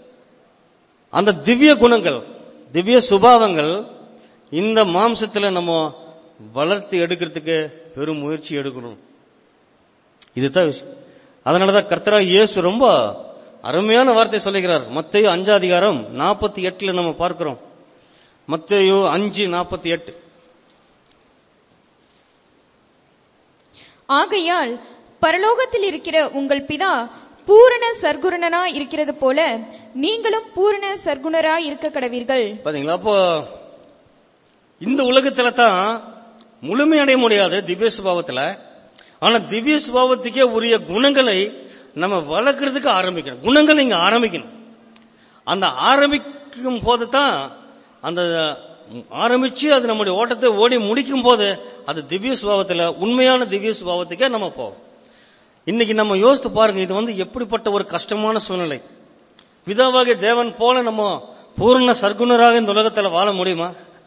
அந்த திவ்ய குணங்கள் திவ்ய சுபாவங்கள் இந்த மாம்சத்துல நம்ம வளர்த்து எடுக்கிறதுக்கு பெரும் முயற்சி எடுக்கணும் இதுதான் விஷயம் அதனாலதான் கர்த்தரா இயேசு ரொம்ப அருமையான வார்த்தை சொல்லுகிறார் மத்தேயு அஞ்சு அதிகாரம் நாற்பத்தி எட்டுல நம்ம பார்க்கிறோம் மத்தேயு அஞ்சு நாற்பத்தி எட்டு ஆகையால் பரலோகத்தில் இருக்கிற உங்கள் பிதா பூரண சர்க்குணனா இருக்கிறது போல நீங்களும் பூரண சர்க்குணரா இருக்க கடவீர்கள் பாத்தீங்களா அப்போ இந்த உலகத்துல தான் முழுமையடைய முடியாது திவ்ய சுபாவத்துல ஆனா திவ்ய சுபாவத்துக்கே உரிய குணங்களை நம்ம வளர்க்கறதுக்கு ஆரம்பிக்கணும் குணங்கள் இங்க ஆரம்பிக்கணும் அந்த ஆரம்பிக்கும் போது தான் அந்த ஆரம்பிச்சு அது நம்முடைய ஓட்டத்தை ஓடி முடிக்கும் போது அது திவ்ய சுபாவத்துல உண்மையான திவ்ய சுபாவத்துக்கே நம்ம போவோம் இன்னைக்கு நம்ம யோசித்து பாருங்க இது வந்து எப்படிப்பட்ட ஒரு கஷ்டமான சூழ்நிலை பிதாவாகிய தேவன் போல நம்ம பூர்ண சர்க்குணராக இந்த உலகத்துல வாழ முடியுமா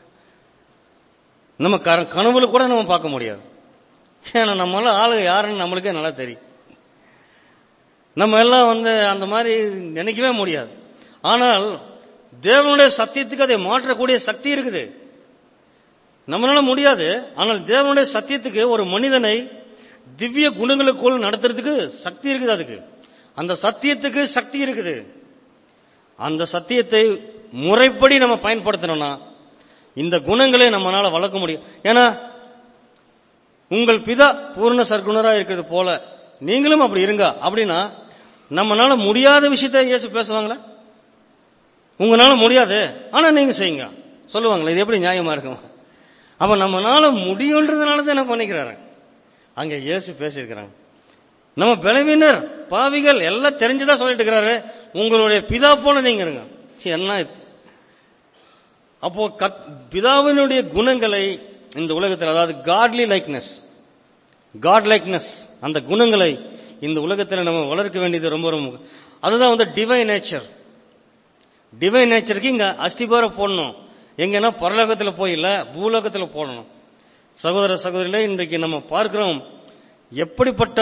நம்ம கர- கனவுல கூட நம்ம பார்க்க முடியாது ஏன்னா நம்மளால ஆளு யாருன்னு நம்மளுக்கே நல்லா தெரியும் நம்ம எல்லாம் வந்து அந்த மாதிரி நினைக்கவே முடியாது ஆனால் தேவனுடைய சத்தியத்துக்கு அதை மாற்றக்கூடிய சக்தி இருக்குது நம்மளால முடியாது ஆனால் தேவனுடைய சத்தியத்துக்கு ஒரு மனிதனை திவ்ய குணங்களுக்குள் நடத்துறதுக்கு சக்தி இருக்குது அதுக்கு அந்த சத்தியத்துக்கு சக்தி இருக்குது அந்த சத்தியத்தை முறைப்படி நம்ம பயன்படுத்தணும்னா இந்த குணங்களை நம்மளால வளர்க்க முடியும் ஏன்னா உங்கள் பிதா பூர்ண சர்க்குணரா இருக்கிறது போல நீங்களும் அப்படி இருங்க அப்படின்னா நம்மனால முடியாத விஷயத்தை இயேசு பேசுவாங்களா உங்களால முடியாது ஆனா நீங்க செய்யுங்க சொல்லுவாங்களா இது எப்படி நியாயமா இருக்கும் அப்ப நம்மனால முடியுன்றதுனால தான் என்ன பண்ணிக்கிறாரு அங்க இயேசு பேசியிருக்கிறாங்க நம்ம பலவீனர் பாவிகள் எல்லாம் தெரிஞ்சுதான் சொல்லிட்டு இருக்கிறாரு உங்களுடைய பிதா போல நீங்க இருங்க சீ, என்ன இது அப்போ கத்- பிதாவினுடைய குணங்களை இந்த உலகத்தில் அதாவது காட்லி லைக்னஸ் காட் லைக்னஸ் அந்த குணங்களை இந்த உலகத்தில் நம்ம வளர்க்க வேண்டியது ரொம்ப ரொம்ப முக்கியம். அதுதான் வந்து டிவைன் நேச்சர் டிவைன் நேச்சருக்கு இங்க அஸ்திபாரம் போடணும் எங்கன்னா பரலோகத்தில் போய் இல்ல பூலோகத்தில் போடணும் சகோதர சகோதரிகளே இன்றைக்கு நம்ம பார்க்கிறோம் எப்படிப்பட்ட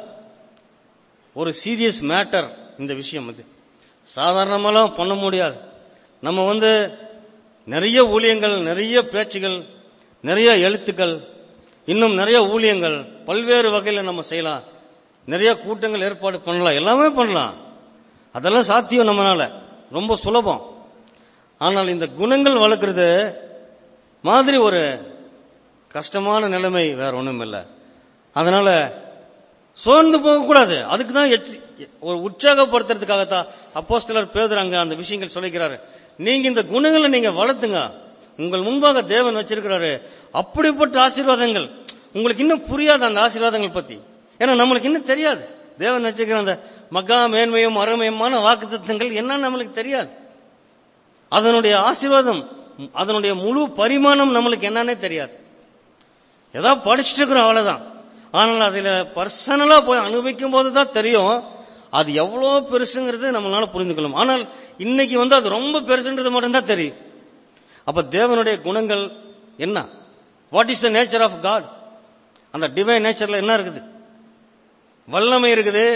ஒரு சீரியஸ் மேட்டர் இந்த விஷயம் இது சாதாரணமாலாம் பண்ண முடியாது நம்ம வந்து நிறைய ஊழியங்கள் நிறைய பேச்சுகள் நிறைய எழுத்துக்கள் இன்னும் நிறைய ஊழியங்கள் பல்வேறு வகையில் நம்ம செய்யலாம் நிறைய கூட்டங்கள் ஏற்பாடு பண்ணலாம் எல்லாமே பண்ணலாம் அதெல்லாம் சாத்தியம் நம்மனால ரொம்ப சுலபம் ஆனால் இந்த குணங்கள் வளர்க்கறது மாதிரி ஒரு கஷ்டமான நிலைமை வேற ஒண்ணும் இல்லை அதனால சோர்ந்து போகக்கூடாது அதுக்கு தான் ஒரு உற்சாகப்படுத்துறதுக்காகத்தான் அப்போஸ்தலர் பேதர் அங்க அந்த விஷயங்கள் சொல்லிக்கிறாரு நீங்க இந்த குணங்களை நீங்க வளர்த்துங்க உங்கள் முன்பாக தேவன் வச்சிருக்கிறாரு அப்படிப்பட்ட ஆசீர்வாதங்கள் உங்களுக்கு இன்னும் புரியாது அந்த ஆசீர்வாதங்கள் பத்தி ஏன்னா நம்மளுக்கு இன்னும் தெரியாது தேவன் வச்சிருக்கிற அந்த மகா மேன்மையும் அருமையுமான வாக்குத்தத்தங்கள் என்னன்னு நம்மளுக்கு தெரியாது அதனுடைய ஆசீர்வாதம் அதனுடைய முழு பரிமாணம் நம்மளுக்கு என்னன்னே தெரியாது ஏதாவது படிச்சுட்டு இருக்கிறோம் அவ்வளவுதான் ஆனால் அதுல பர்சனலா போய் அனுபவிக்கும் போது தான் தெரியும் அது எவ்வளவு பெருசுங்கிறது நம்மளால புரிந்து கொள்ளும் ஆனால் இன்னைக்கு வந்து அது ரொம்ப பெருசுன்றது மட்டும்தான் தெரியும் அப்ப தேவனுடைய குணங்கள் என்ன what is the nature of God அந்த டிவைன் நேச்சர்ல என்ன இருக்குது வல்லமை இருக்குது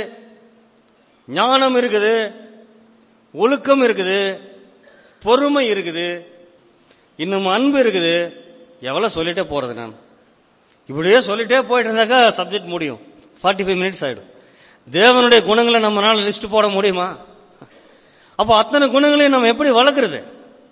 ஞானம் இருக்குது ஒழுக்கம் இருக்குது பொறுமை இருக்குது இன்னும் அன்பு இருக்குது எவ்வளவு சொல்லிட்டே போறது நான் இப்படியே சொல்லிட்டே போயிட்டு இருந்தாக்கா சப்ஜெக்ட் முடியும் ஃபார்ட்டி ஃபைவ் மினிட்ஸ் ஆயிடும் தேவனுடைய குணங்களை நம்மளால லிஸ்ட் போட முடியுமா அப்போ அத்தனை குணங்களையும் நம்ம எப்படி வளர்க்கறது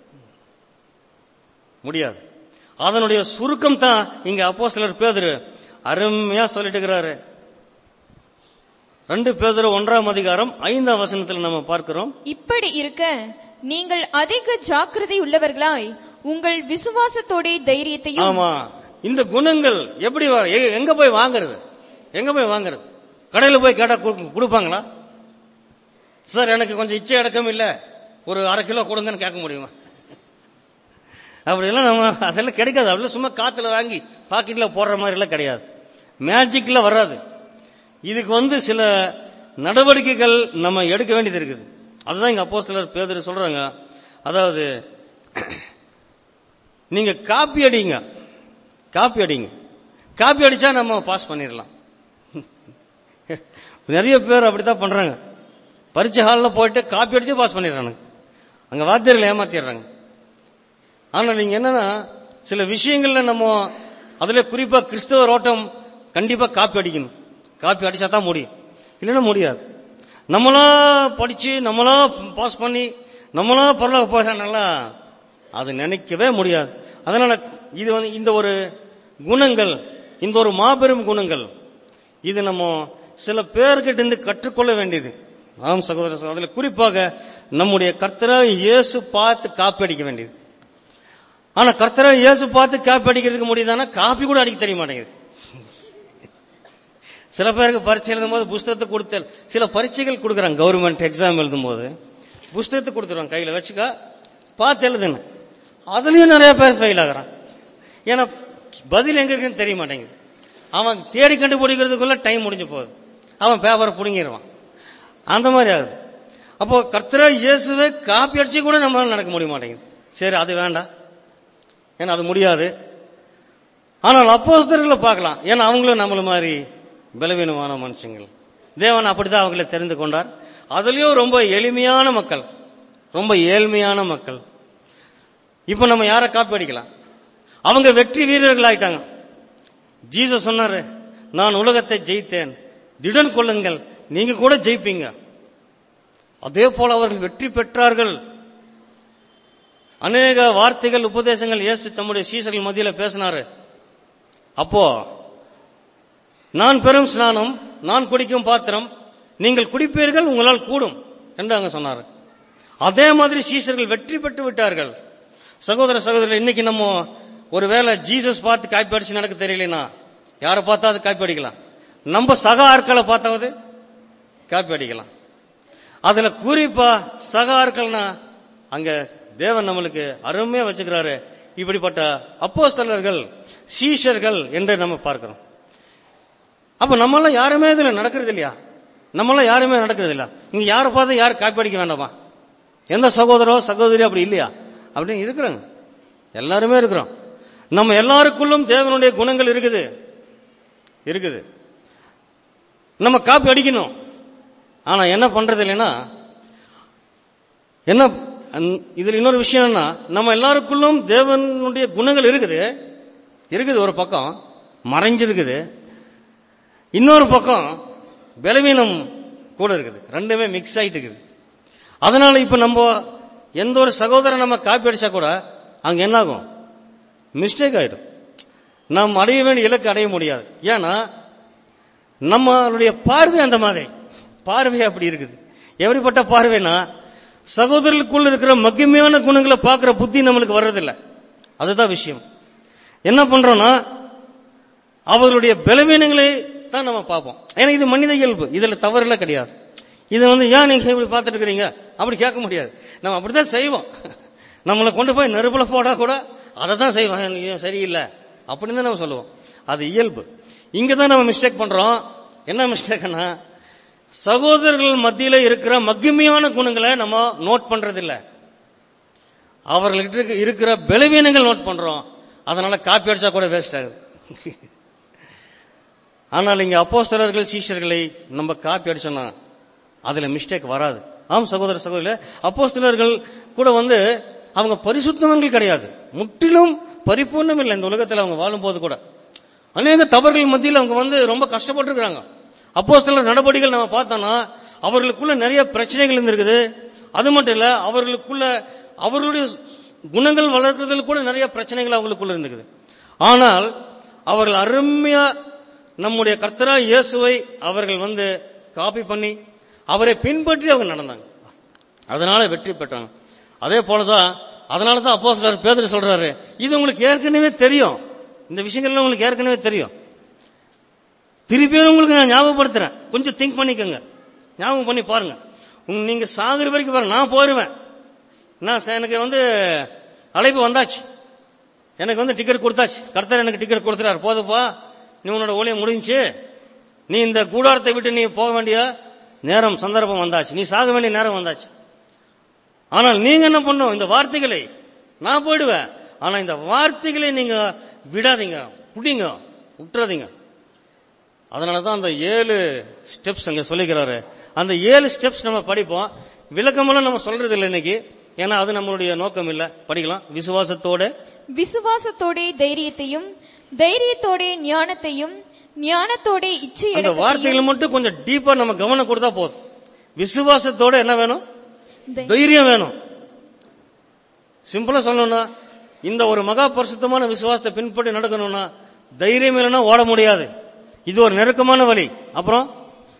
முடியாது அதனுடைய சுருக்கம் தான் இங்க அப்போ சிலர் பேதரு அருமையா சொல்லிட்டு இருக்கிறாரு ரெண்டு பேதரு ஒன்றாம் அதிகாரம் ஐந்தாம் வசனத்தில் நம்ம பார்க்கிறோம் இப்படி இருக்க நீங்கள் அதிக ஜாக்கிரதை உள்ளவர்களாய் உங்கள் விசுவாசத்தோட தைரியத்தையும் ஆமா இந்த குணங்கள் எப்படி வர- எ- எங்க போய் வாங்குறது எங்க போய் வாங்குறது கடையில போய் கேட்டா கு- கொடுப்பாங்களா சார் எனக்கு கொஞ்சம் இச்சை அடக்கம் இல்ல ஒரு அரை கிலோ கொடுங்கன்னு கேட்க முடியுமா அப்படியெல்லாம் நம்ம அதெல்லாம் கிடைக்காது அப்படிலாம் சும்மா காத்துல வாங்கி பாக்கெட்ல போடுற மாதிரி எல்லாம் கிடையாது மேஜிக்ல வராது இதுக்கு வந்து சில நடவடிக்கைகள் நம்ம எடுக்க வேண்டியது இருக்குது அதுதான் இங்க அப்போ சிலர் பேதர் சொல்றாங்க அதாவது நீங்க காப்பி அடிங்க காப்பி அடிங்க காப்பி அடிச்சா நம்ம பாஸ் பண்ணிடலாம் நிறைய பேர் அப்படித்தான் பண்றாங்க பரீட்சை ஹாலில் போயிட்டு காப்பி அடிச்சு பாஸ் பண்ணிடுறாங்க அங்க வாத்தியர்கள் ஏமாத்திடுறாங்க ஆனா நீங்க என்னன்னா சில விஷயங்கள்ல நம்ம அதுல குறிப்பா கிறிஸ்தவ ஓட்டம் கண்டிப்பா காப்பி அடிக்கணும் காப்பி அடிச்சா தான் முடியும் இல்லைன்னா முடியாது நம்மளா படிச்சு நம்மளா பாஸ் பண்ணி நம்மளா பரலோக போயிடா நல்லா அது நினைக்கவே முடியாது அதனால இது வந்து இந்த ஒரு குணங்கள் இந்த ஒரு மாபெரும் குணங்கள் இது நம்ம சில பேர்கிட்ட இருந்து கற்றுக்கொள்ள வேண்டியது ஆம் சகோதர சகோதரர். அதுல குறிப்பாக நம்முடைய கர்த்தரா இயேசு பார்த்து காப்பி அடிக்க வேண்டியது ஆனா கர்த்தரா இயேசு பார்த்து காப்பி அடிக்கிறதுக்கு முடியுதானா காப்பி கூட அடிக்க தெரிய மாட்டேங்குது சில பேருக்கு பரீட்சை எழுதும் போது புஸ்தகத்தை கொடுத்த சில பரீட்சைகள் கொடுக்குறாங்க கவர்மெண்ட் எக்ஸாம் எழுதும் போது புஸ்தகத்தை கொடுத்துருவாங்க கையில வச்சுக்க பார்த்து எழுதுன்னு அதுலயும் நிறைய பேர் ஃபெயில் ஆகுறான் ஏன்னா பதில் எங்க இருக்குன்னு தெரிய மாட்டேங்குது அவன் தேடி கண்டுபிடிக்கிறதுக்குள்ள டைம் முடிஞ்சு போகுது அவன் பேப்பரை புடுங்கிடுவான் அந்த மாதிரி ஆகுது அப்போ கர்த்தரா இயேசுவே காப்பி அடிச்சு கூட நம்மளால நடக்க முடிய மாட்டேங்குது சரி அது வேண்டாம் ஏன்னா அது முடியாது ஆனால் அப்போஸ்தலர்களை பார்க்கலாம் ஏன்னா அவங்களும் நம்மள மாதிரி பலவீனமான மனுஷங்கள் தேவன் அப்படிதான் அவங்களை தெரிந்து கொண்டார் அதுலயும் ரொம்ப எளிமையான மக்கள் ரொம்ப ஏழ்மையான மக்கள் இப்ப நம்ம யாரை காப்பி அடிக்கலாம் அவங்க வெற்றி வீரர்கள் ஆயிட்டாங்க ஜீசஸ் சொன்னாரு நான் உலகத்தை ஜெயித்தேன் திடன் கொள்ளுங்கள் நீங்க கூட ஜெயிப்பீங்க அதே போல அவர்கள் வெற்றி பெற்றார்கள் அநேக வார்த்தைகள் உபதேசங்கள் இயேசு தம்முடைய சீசர்கள் மத்தியில பேசினாரு அப்போ நான் பெரும் ஸ்நானம் நான் குடிக்கும் பாத்திரம் நீங்கள் குடிப்பீர்கள் உங்களால் கூடும் என்று அங்க சொன்னாரு அதே மாதிரி சீசர்கள் வெற்றி பெற்று விட்டார்கள் சகோதர சகோதரர் இன்னைக்கு நம்ம ஒருவேளை ஜீசஸ் பார்த்து காப்பி அடிச்சு நடக்க தெரியலனா யாரை பார்த்தா அது காப்பி அடிக்கலாம் நம்ம சக ஆட்களை பார்த்தாவது காப்பி அடிக்கலாம் அதுல குறிப்பா சக ஆட்கள்னா அங்க தேவன் நம்மளுக்கு அருமையா வச்சுக்கிறாரு இப்படிப்பட்ட அப்போஸ்தலர்கள் சீஷர்கள் என்று நம்ம பார்க்கிறோம் அப்ப நம்மளாம் யாருமே இதுல நடக்கிறது இல்லையா நம்மளாம் யாருமே நடக்கிறது இல்ல இங்க யாரை பார்த்து யாரும் காப்பி அடிக்க வேண்டாமா எந்த சகோதரோ சகோதரி அப்படி இல்லையா அப்படின்னு இருக்கிறாங்க எல்லாருமே இருக்கிறோம் நம்ம எல்லாருக்குள்ளும் தேவனுடைய குணங்கள் இருக்குது இருக்குது நம்ம காப்பி அடிக்கணும் ஆனா என்ன பண்றது இல்லைன்னா என்ன அந்- இதுல இன்னொரு விஷயம் என்ன நம்ம எல்லாருக்குள்ளும் தேவனுடைய குணங்கள் இருக்குது இருக்குது ஒரு பக்கம் மறைஞ்சிருக்குது இன்னொரு பக்கம் பலவீனம் கூட இருக்குது ரெண்டுமே மிக்ஸ் ஆயிட்டு இருக்குது அதனால இப்ப நம்ம எந்த ஒரு சகோதரன் நம்ம காப்பி அடிச்சா கூட அங்க என்ன ஆகும் மிஸ்டேக் ஆயிடும் நாம் அடைய வேண்டிய இலக்கு அடைய முடியாது ஏன்னா நம்மளுடைய பார்வை அந்த மாதிரி பார்வை அப்படி இருக்குது எப்படிப்பட்ட பார்வைனா சகோதரர்களுக்குள்ள இருக்கிற மகிமையான குணங்களை பார்க்கிற புத்தி நம்மளுக்கு வர்றதில்ல அதுதான் விஷயம் என்ன பண்றோம்னா அவர்களுடைய பலவீனங்களை தான் நம்ம பார்ப்போம் ஏன்னா இது மனித இயல்பு இதுல தவறுல கிடையாது இது வந்து ஏன் நீங்க இப்படி பார்த்துட்டு இருக்கிறீங்க அப்படி கேட்க முடியாது நம்ம அப்படித்தான் செய்வோம் நம்மளை கொண்டு போய் நெருப்புல போடா கூட அதை தான் செய்வோம் இது சரியில்லை அப்படின்னு தான் நம்ம சொல்லுவோம் அது இயல்பு இங்க தான் நம்ம மிஸ்டேக் பண்றோம் என்ன மிஸ்டேக்னா சகோதரர்கள் மத்தியில இருக்கிற மகிமையான குணங்களை நம்ம நோட் பண்றதில்ல அவர்கள்கிட்ட இருக்க- இருக்கிற பலவீனங்கள் நோட் பண்றோம் அதனால காப்பி அடிச்சா கூட வேஸ்ட் ஆகுது ஆனால் இங்க அப்போஸ்தலர்கள் சீஷர்களை நம்ம காப்பி அடிச்சோம்னா அதுல மிஸ்டேக் வராது ஆம் சகோதர சகோதரி அப்போஸ்தலர்கள் கூட வந்து அவங்க பரிசுத்தவங்கள் கிடையாது முற்றிலும் பரிபூர்ணம் இல்லை இந்த உலகத்தில் அவங்க வாழும்போது கூட அநேக தவறுகள் மத்தியில் அவங்க வந்து ரொம்ப கஷ்டப்பட்டிருக்கிறாங்க அப்போஸ்தலர் நடவடிக்கைகள் நம்ம பார்த்தோம்னா அவர்களுக்குள்ள நிறைய பிரச்சனைகள் இருந்திருக்குது அது மட்டும் இல்ல அவர்களுக்குள்ள அவர்களுடைய குணங்கள் வளர்க்கறதுல கூட நிறைய பிரச்சனைகள் அவங்களுக்குள்ள இருந்திருக்குது ஆனால் அவர்கள் அருமையா நம்முடைய கர்த்தரா இயேசுவை அவர்கள் வந்து காப்பி பண்ணி அவரை பின்பற்றி அவங்க நடந்தாங்க அதனால வெற்றி பெற்றாங்க அதே போலதான் அதனால தான் அப்போஸ்தலர் பேதர் சொல்றாரு இது உங்களுக்கு ஏற்கனவே தெரியும் இந்த விஷயங்கள்லாம் உங்களுக்கு ஏற்கனவே தெரியும் திருப்பியும் உங்களுக்கு நான் ஞாபகப்படுத்துறேன் கொஞ்சம் திங்க் பண்ணிக்கோங்க ஞாபகம் பண்ணி பாருங்க உங்க நீங்க சாகுற வரைக்கும் பாருங்க நான் போயிருவேன் நான் ச- எனக்கு வந்து அழைப்பு வந்தாச்சு எனக்கு வந்து டிக்கெட் கொடுத்தாச்சு கர்த்தர் எனக்கு டிக்கெட் கொடுத்துறாரு போதுப்பா நீ உன்னோட ஊழியம் முடிஞ்சுச்சு நீ இந்த கூடாரத்தை விட்டு நீ போக வேண்டிய நேரம் சந்தர்ப்பம் வந்தாச்சு நீ சாக வேண்டிய நேரம் வந்தாச்சு ஆனால் நீங்க என்ன பண்ணும் இந்த வார்த்தைகளை நான் போயிடுவேன் ஆனா இந்த வார்த்தைகளை நீங்க விடாதீங்க புடிங்க விட்டுறாதீங்க அதனால தான் அந்த ஏழு ஸ்டெப்ஸ் அங்க சொல்லிக்கிறாரு அந்த ஏழு ஸ்டெப்ஸ் நம்ம படிப்போம் விளக்கமெல்லாம் நம்ம சொல்றது இல்லை இன்னைக்கு ஏன்னா அது நம்மளுடைய நோக்கம் இல்ல படிக்கலாம் விசுவாசத்தோட விசுவாசத்தோடே தைரியத்தையும் தைரியத்தோடே ஞானத்தையும் ஞானத்தோடே இச்சை அந்த வார்த்தைகள் மட்டும் கொஞ்சம் டீப்பா நம்ம கவனம் கொடுத்தா போதும் விசுவாசத்தோட என்ன வேணும் தைரியம் வேணும் சிம்பிளா சொல்லணும்னா இந்த ஒரு மகா பரிசுத்தமான விசுவாசத்தை பின்பற்றி நடக்கணும்னா தைரியம் இல்லைன்னா ஓட முடியாது இது ஒரு நெருக்கமான வழி அப்புறம்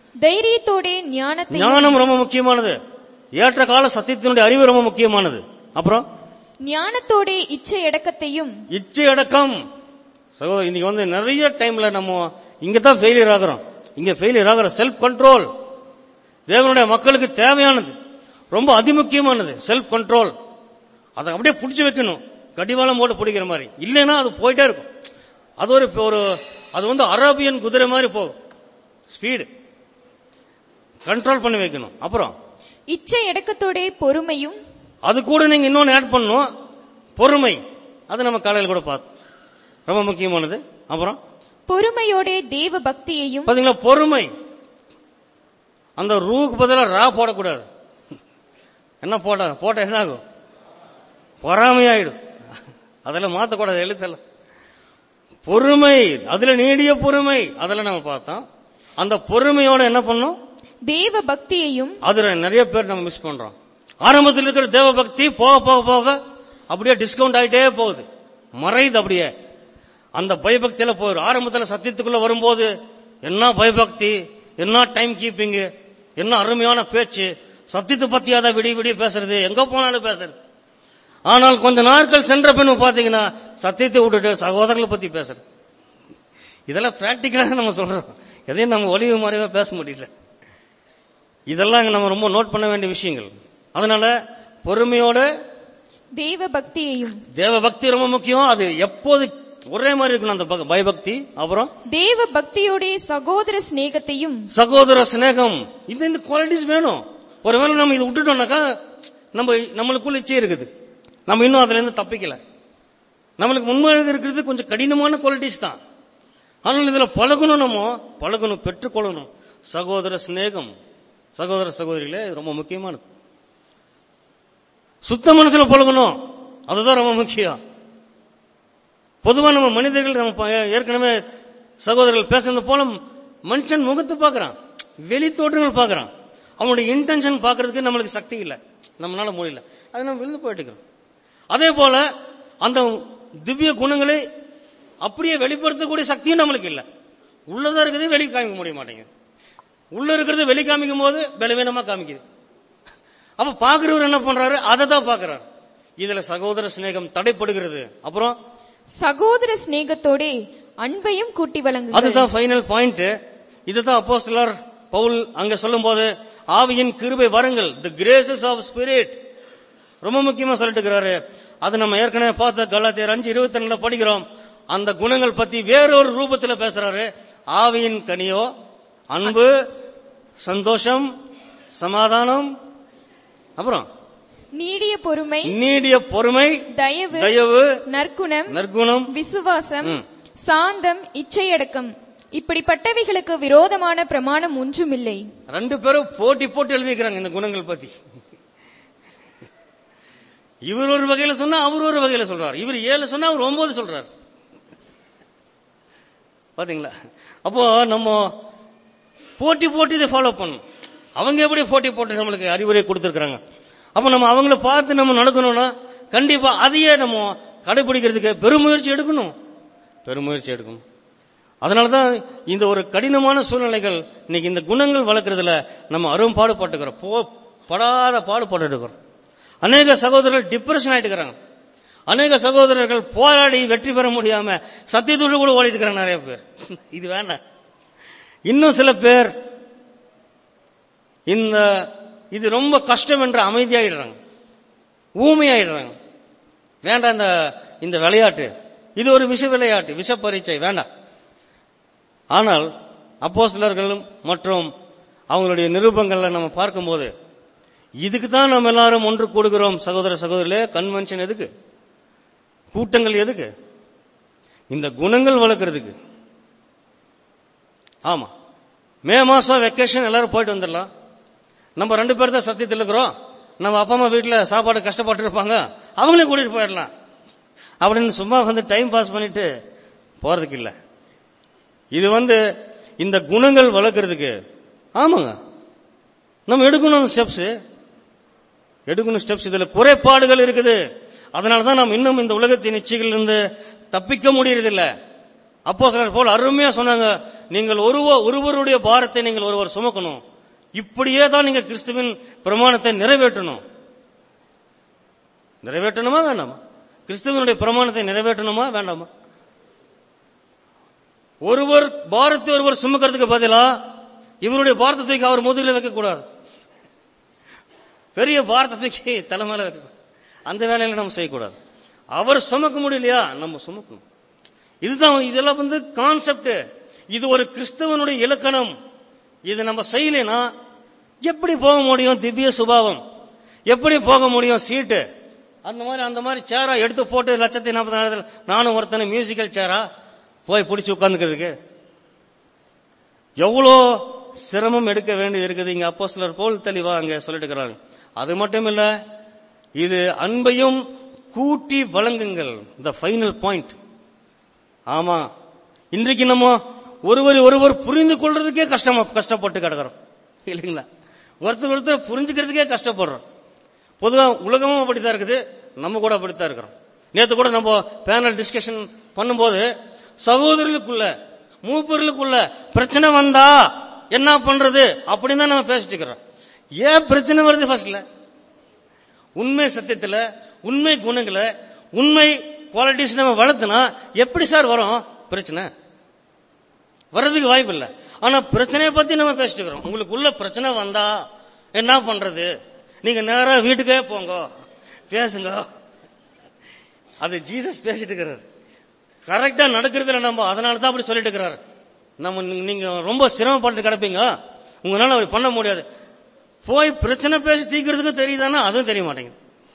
தைரியத்தோடே ஞானத்தையும் ஞானம் ரொம்ப முக்கியமானது ஏற்ற கால சத்தியத்தினுடைய அறிவு ரொம்ப முக்கியமானது அப்புறம் ஞானத்தோடே இச்சை அடக்கத்தையும் இச்சை அடக்கம் சகோதரி இன்னைக்கு வந்து நிறைய டைம்ல நம்ம இங்க தான் ஃபெயிலியர் ஆகுறோம் இங்க ஃபெயிலியர் ஆகுற செல்ஃப் கண்ட்ரோல் தேவனுடைய மக்களுக்கு தேவையானது ரொம்ப அதிமுக்கியமானது செல்ஃப் கண்ட்ரோல் அதை அப்படியே பிடிச்சு வைக்கணும் கடிவாளம் போட்டு பிடிக்கிற மாதிரி இல்லைன்னா அது போயிட்டே இருக்கும் அது ஒரு ஒரு அது வந்து அரேபியன் குதிரை மாதிரி போகும் ஸ்பீடு கண்ட்ரோல் பண்ணி வைக்கணும் அப்புறம் இச்சை அடக்கத்தோடே பொறுமையும் அது கூட நீங்க இன்னொன்னு ஆட் பண்ணணும் பொறுமை அது நம்ம காலையில் கூட பார்த்தோம் ரொம்ப முக்கியமானது அப்புறம் பொறுமையோடே தேவ பக்தியையும் பாத்தீங்களா பொறுமை அந்த ரூக்கு பதிலா ரா போடக்கூடாது என்ன போட போட்ட என்ன ஆகும் பொறாமையாயிடும் அதெல்லாம் மாத்தக்கூடாது எழுத்தெல்லாம் பொறுமை அதுல நீடிய பொறுமை அதெல்லாம் நம்ம பார்த்தோம் அந்த பொறுமையோட என்ன பண்ணோம் தேவ பக்தியையும் அதுல நிறைய பேர் நம்ம மிஸ் பண்றோம் ஆரம்பத்தில் இருக்கிற தேவ பக்தி போக போக போக அப்படியே டிஸ்கவுண்ட் ஆயிட்டே போகுது மறையுது அப்படியே அந்த பயபக்தியில போயிடும் ஆரம்பத்துல சத்தியத்துக்குள்ள வரும்போது என்ன பயபக்தி என்ன டைம் கீப்பிங் என்ன அருமையான பேச்சு சத்தியத்தை பத்தியாத விடிய விடிய பேசுறது எங்க போனாலும் பேசுறது ஆனால் கொஞ்ச நாட்கள் சென்ற பின் பாத்தீங்கன்னா சத்தியத்தை விட்டுட்டு சகோதரர்களை பத்தி பேசுறது இதெல்லாம் பிராக்டிக்கலாக நம்ம சொல்றோம் எதையும் நம்ம ஒளிவு மறைவா பேச முடியல இதெல்லாம் இங்க நம்ம ரொம்ப நோட் பண்ண வேண்டிய விஷயங்கள் அதனால பொறுமையோட தேவ பக்தியையும் தேவ பக்தி ரொம்ப முக்கியம் அது எப்போது ஒரே மாதிரி இருக்கணும் அந்த பக- பயபக்தி அப்புறம் தேவ பக்தியோடே சகோதர சிநேகத்தையும் சகோதர சிநேகம் இது இந்த குவாலிட்டிஸ் வேணும் ஒருவேளை நம்ம இது விட்டுட்டோம்னாக்கா நம்ம நம்மளுக்குள்ள இச்சை இருக்குது நம்ம இன்னும் அதுல இருந்து தப்பிக்கல நம்மளுக்கு முன்பாக இருக்கிறது கொஞ்சம் கடினமான குவாலிட்டிஸ் தான் ஆனால் இதுல பழகணும் நம்ம பழகணும் பெற்றுக்கொள்ளணும் சகோதர சிநேகம் சகோதர சகோதரிகளே இது ரொம்ப முக்கியமானது சுத்த மனசுல பழகணும் அதுதான் ரொம்ப முக்கியம் பொதுவா நம்ம மனிதர்கள் நம்ம ப- ஏற்கனவே சகோதரர்கள் பேசுறது போல மனுஷன் முகத்தை பார்க்கறான் வெளி தோற்றங்கள் பார்க்கறான் அவனுடைய இன்டென்ஷன் பார்க்கறதுக்கு நம்மளுக்கு சக்தி இல்லை நம்மளால முடியல அது நம்ம விழுந்து போயிட்டு இருக்கிறோம் அதே போல அந்த திவ்ய குணங்களை அப்படியே வெளிப்படுத்தக்கூடிய சக்தியும் நம்மளுக்கு இல்லை உள்ளதா இருக்கிறதே வெளியே காமிக்க முடிய மாட்டேங்குது உள்ள இருக்கிறத வெளி காமிக்கும் போது பலவீனமா காமிக்குது அப்ப பாக்குறவர் என்ன பண்றாரு அதை தான் பாக்குறாரு இதுல சகோதர சிநேகம் தடைப்படுகிறது அப்புறம் சகோதர சிநேகத்தோடே அன்பையும் கூட்டி வழங்குங்கள் அதுதான் ஃபைனல் பாயிண்ட் இதுதான் அப்போஸ்தலர் பவுல் அங்க சொல்லும்போது ஆவியின் கிருபை வரங்கள் தி கிரேசஸ் ஆஃப் ஸ்பிரிட் ரொம்ப முக்கியமா சொல்லிட்டு இருக்கிறாரு அது நம்ம ஏற்கனவே பார்த்த கலாத்தியர் அஞ்சு இருபத்தி ரெண்டுல படிக்கிறோம் அந்த குணங்கள் பத்தி வேறொரு ரூபத்துல பேசுறாரு ஆவியின் கனியோ அன்பு சந்தோஷம் சமாதானம் அப்புறம் நீடிய பொறுமை நீடிய பொறுமை தயவு தயவு நற்குணம் நற்குணம் விசுவாசம் ம். சாந்தம் இச்சையடக்கம் இப்படிப்பட்டவைகளுக்கு விரோதமான பிரமாணம் ஒன்றுமில்லை ரெண்டு பேரும் போட்டி போட்டு எழுதிக்கிறாங்க இந்த குணங்கள் பத்தி இவர் ஒரு வகையில சொன்னா அவர் ஒரு வகையில சொல்றார் இவர் ஏழு சொன்னா அவர் ஒன்பது சொல்றார் பாத்தீங்களா அப்போ நம்ம போட்டி போட்டு இதை ஃபாலோ பண்ணணும் அவங்க எப்படி போட்டி போட்டு நம்மளுக்கு அறிவுரை கொடுத்துருக்காங்க அப்ப நம்ம அவங்கள பார்த்து நம்ம நடக்கணும்னா கண்டிப்பா அதையே நம்ம கடைபிடிக்கிறதுக்கு பெருமுயற்சி எடுக்கணும் பெருமுயற்சி எடுக்கணும் அதனாலதான் இந்த ஒரு கடினமான சூழ்நிலைகள் இன்னைக்கு இந்த குணங்கள் வளர்க்கறதுல நம்ம அரும் பாடுபட்டுக்கிறோம் போ படாத பாடுபட்டு இருக்கிறோம் அநேக சகோதரர்கள் டிப்ரெஷன் ஆயிட்டு இருக்கிறாங்க அநேக சகோதரர்கள் போராடி வெற்றி பெற முடியாம சத்தியத்தோடு கூட ஓடிட்டு இருக்கிறாங்க நிறைய பேர் இது வேண்டாம் இன்னும் சில பேர் இந்த இது ரொம்ப கஷ்டம் என்ற அமைதியாயிடுறாங்க ஊமையாயிடுறாங்க வேண்டாம் இந்த இந்த விளையாட்டு இது ஒரு விஷ விளையாட்டு விஷ பரீட்சை வேண்டாம் ஆனால் அப்போஸ்தலர்களும் மற்றும் அவங்களுடைய நிருபங்கள்ல நம்ம பார்க்கும்போது இதுக்கு தான் நம்ம எல்லாரும் ஒன்று கூடுகிறோம் சகோதர சகோதரிகளே கன்வென்ஷன் எதுக்கு கூட்டங்கள் எதுக்கு இந்த குணங்கள் வளர்க்கறதுக்கு ஆமா மே மாசம் வெக்கேஷன் எல்லாரும் போயிட்டு வந்துடலாம் நம்ம ரெண்டு பேர் தான் சத்தியத்தில் இருக்கிறோம் நம்ம அப்பா அம்மா வீட்டில் சாப்பாடு கஷ்டப்பட்டு இருப்பாங்க அவங்களையும் கூட்டிட்டு போயிடலாம் அப்படின்னு சும்மா வந்து டைம் பாஸ் பண்ணிட்டு போறதுக்கு இல்லை இது வந்து இந்த குணங்கள் வளர்க்கறதுக்கு ஆமாங்க நம்ம எடுக்கணும் ஸ்டெப்ஸ் எடுக்கணும் ஸ்டெப்ஸ் இதுல குறைபாடுகள் இருக்குது அதனால தான் நாம் இன்னும் இந்த உலகத்தின் இச்சைகளிலிருந்து தப்பிக்க முடியறதில்ல அப்போ சிலர் போல் அருமையா சொன்னாங்க நீங்கள் ஒருவ ஒருவருடைய பாரத்தை நீங்கள் ஒருவர் சுமக்கணும் இப்படியே தான் நீங்க கிறிஸ்துவின் பிரமாணத்தை நிறைவேற்றணும் நிறைவேற்றணுமா வேண்டாமா கிறிஸ்துவனுடைய பிரமாணத்தை நிறைவேற்றணுமா வேண்டாமா ஒருவர் பாரத்தை ஒருவர் சுமக்கிறதுக்கு பதிலா இவருடைய பாரத்தை தூக்கி அவர் முதுகில வைக்க கூடாது பெரிய பாரத்தை தூக்கி தலைமையில வைக்க கூடாது. அந்த வேலையில நம்ம செய்யக்கூடாது அவர் சுமக்க முடியலையா நம்ம சுமக்கணும் இதுதான் இதெல்லாம் வந்து கான்செப்ட் இது ஒரு கிறிஸ்தவனுடைய இலக்கணம் இது நம்ம செய்யலைன்னா எப்படி போக முடியும் திவ்ய சுபாவம் எப்படி போக முடியும் சீட்டு அந்த மாதிரி அந்த மாதிரி சேரா எடுத்து போட்டு லட்சத்தி நாற்பதாயிரத்தில் நானும் ஒருத்தனை மியூசிக்கல் சேரா போய் பிடிச்சி உட்காந்துக்கிறதுக்கு எவ்வளோ சிரமம் எடுக்க வேண்டியது இருக்குது இங்க அப்போ சிலர் போல் தெளிவா அங்க சொல்லிட்டு இருக்கிறாங்க அது மட்டும் இல்ல இது அன்பையும் கூட்டி வழங்குங்கள் த ஃபைனல் பாயிண்ட் ஆமா இன்றைக்கு நம்ம ஒருவர் ஒருவர் புரிந்து கொள்றதுக்கே கஷ்டமா கஷ்டப்பட்டு கிடக்கிறோம் இல்லைங்களா ஒருத்தர் ஒருத்தர் புரிஞ்சுக்கிறதுக்கே கஷ்டப்படுறோம் பொதுவா உலகமும் அப்படித்தான் இருக்குது நம்ம கூட அப்படித்தான் இருக்கிறோம் நேத்து கூட நம்ம பேனல் டிஸ்கஷன் பண்ணும்போது சகோதரர்களுக்குள்ள மூப்பர்களுக்குள்ள பிரச்சனை வந்தா என்ன பண்றது அப்படின்னு தான் நம்ம பேசிட்டு இருக்கிறோம் ஏன் பிரச்சனை வருது ஃபர்ஸ்ட்ல உண்மை சத்தியத்துல உண்மை குணங்களை உண்மை குவாலிட்டிஸ் நம்ம வளர்த்துனா எப்படி சார் வரும் பிரச்சனை வர்றதுக்கு வாய்ப்பு இல்லை ஆனா பிரச்சனையை பத்தி நம்ம பேசிட்டு இருக்கிறோம் உங்களுக்கு உள்ள பிரச்சனை வந்தா என்ன பண்றது நீங்க நேரா வீட்டுக்கே போங்க பேசுங்க அது ஜீசஸ் பேசிட்டு இருக்கிறார் கரெக்டா நடக்கிறதுல நம்ம அதனால தான் அப்படி சொல்லிட்டு இருக்கிறாரு நம்ம நீ- நீங்க ரொம்ப சிரமப்பட்டு கிடப்பீங்க உங்களால அப்படி பண்ண முடியாது போய் பிரச்சனை பேசி தீர்க்கிறதுக்கு தெரியுதானா அதுவும் தெரிய மாட்டேங்குது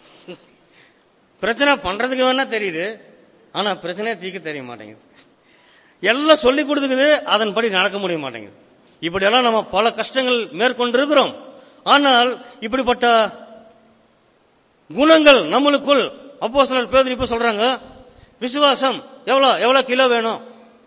பிரச்சனை பண்றதுக்கு வேணா தெரியுது ஆனா பிரச்சனையை தீர்க்க தெரிய மாட்டேங்குது எல்லாம் சொல்லி கொடுத்துக்குது அதன்படி நடக்க முடிய மாட்டேங்குது இப்படியெல்லாம் நம்ம பல கஷ்டங்கள் மேற்கொண்டிருக்கிறோம் ஆனால் இப்படிப்பட்ட குணங்கள் நம்மளுக்குள் அப்போ சிலர் பேர் இப்ப சொல்றாங்க விசுவாசம் எவ்வளவு எவ்வளவு கிலோ வேணும்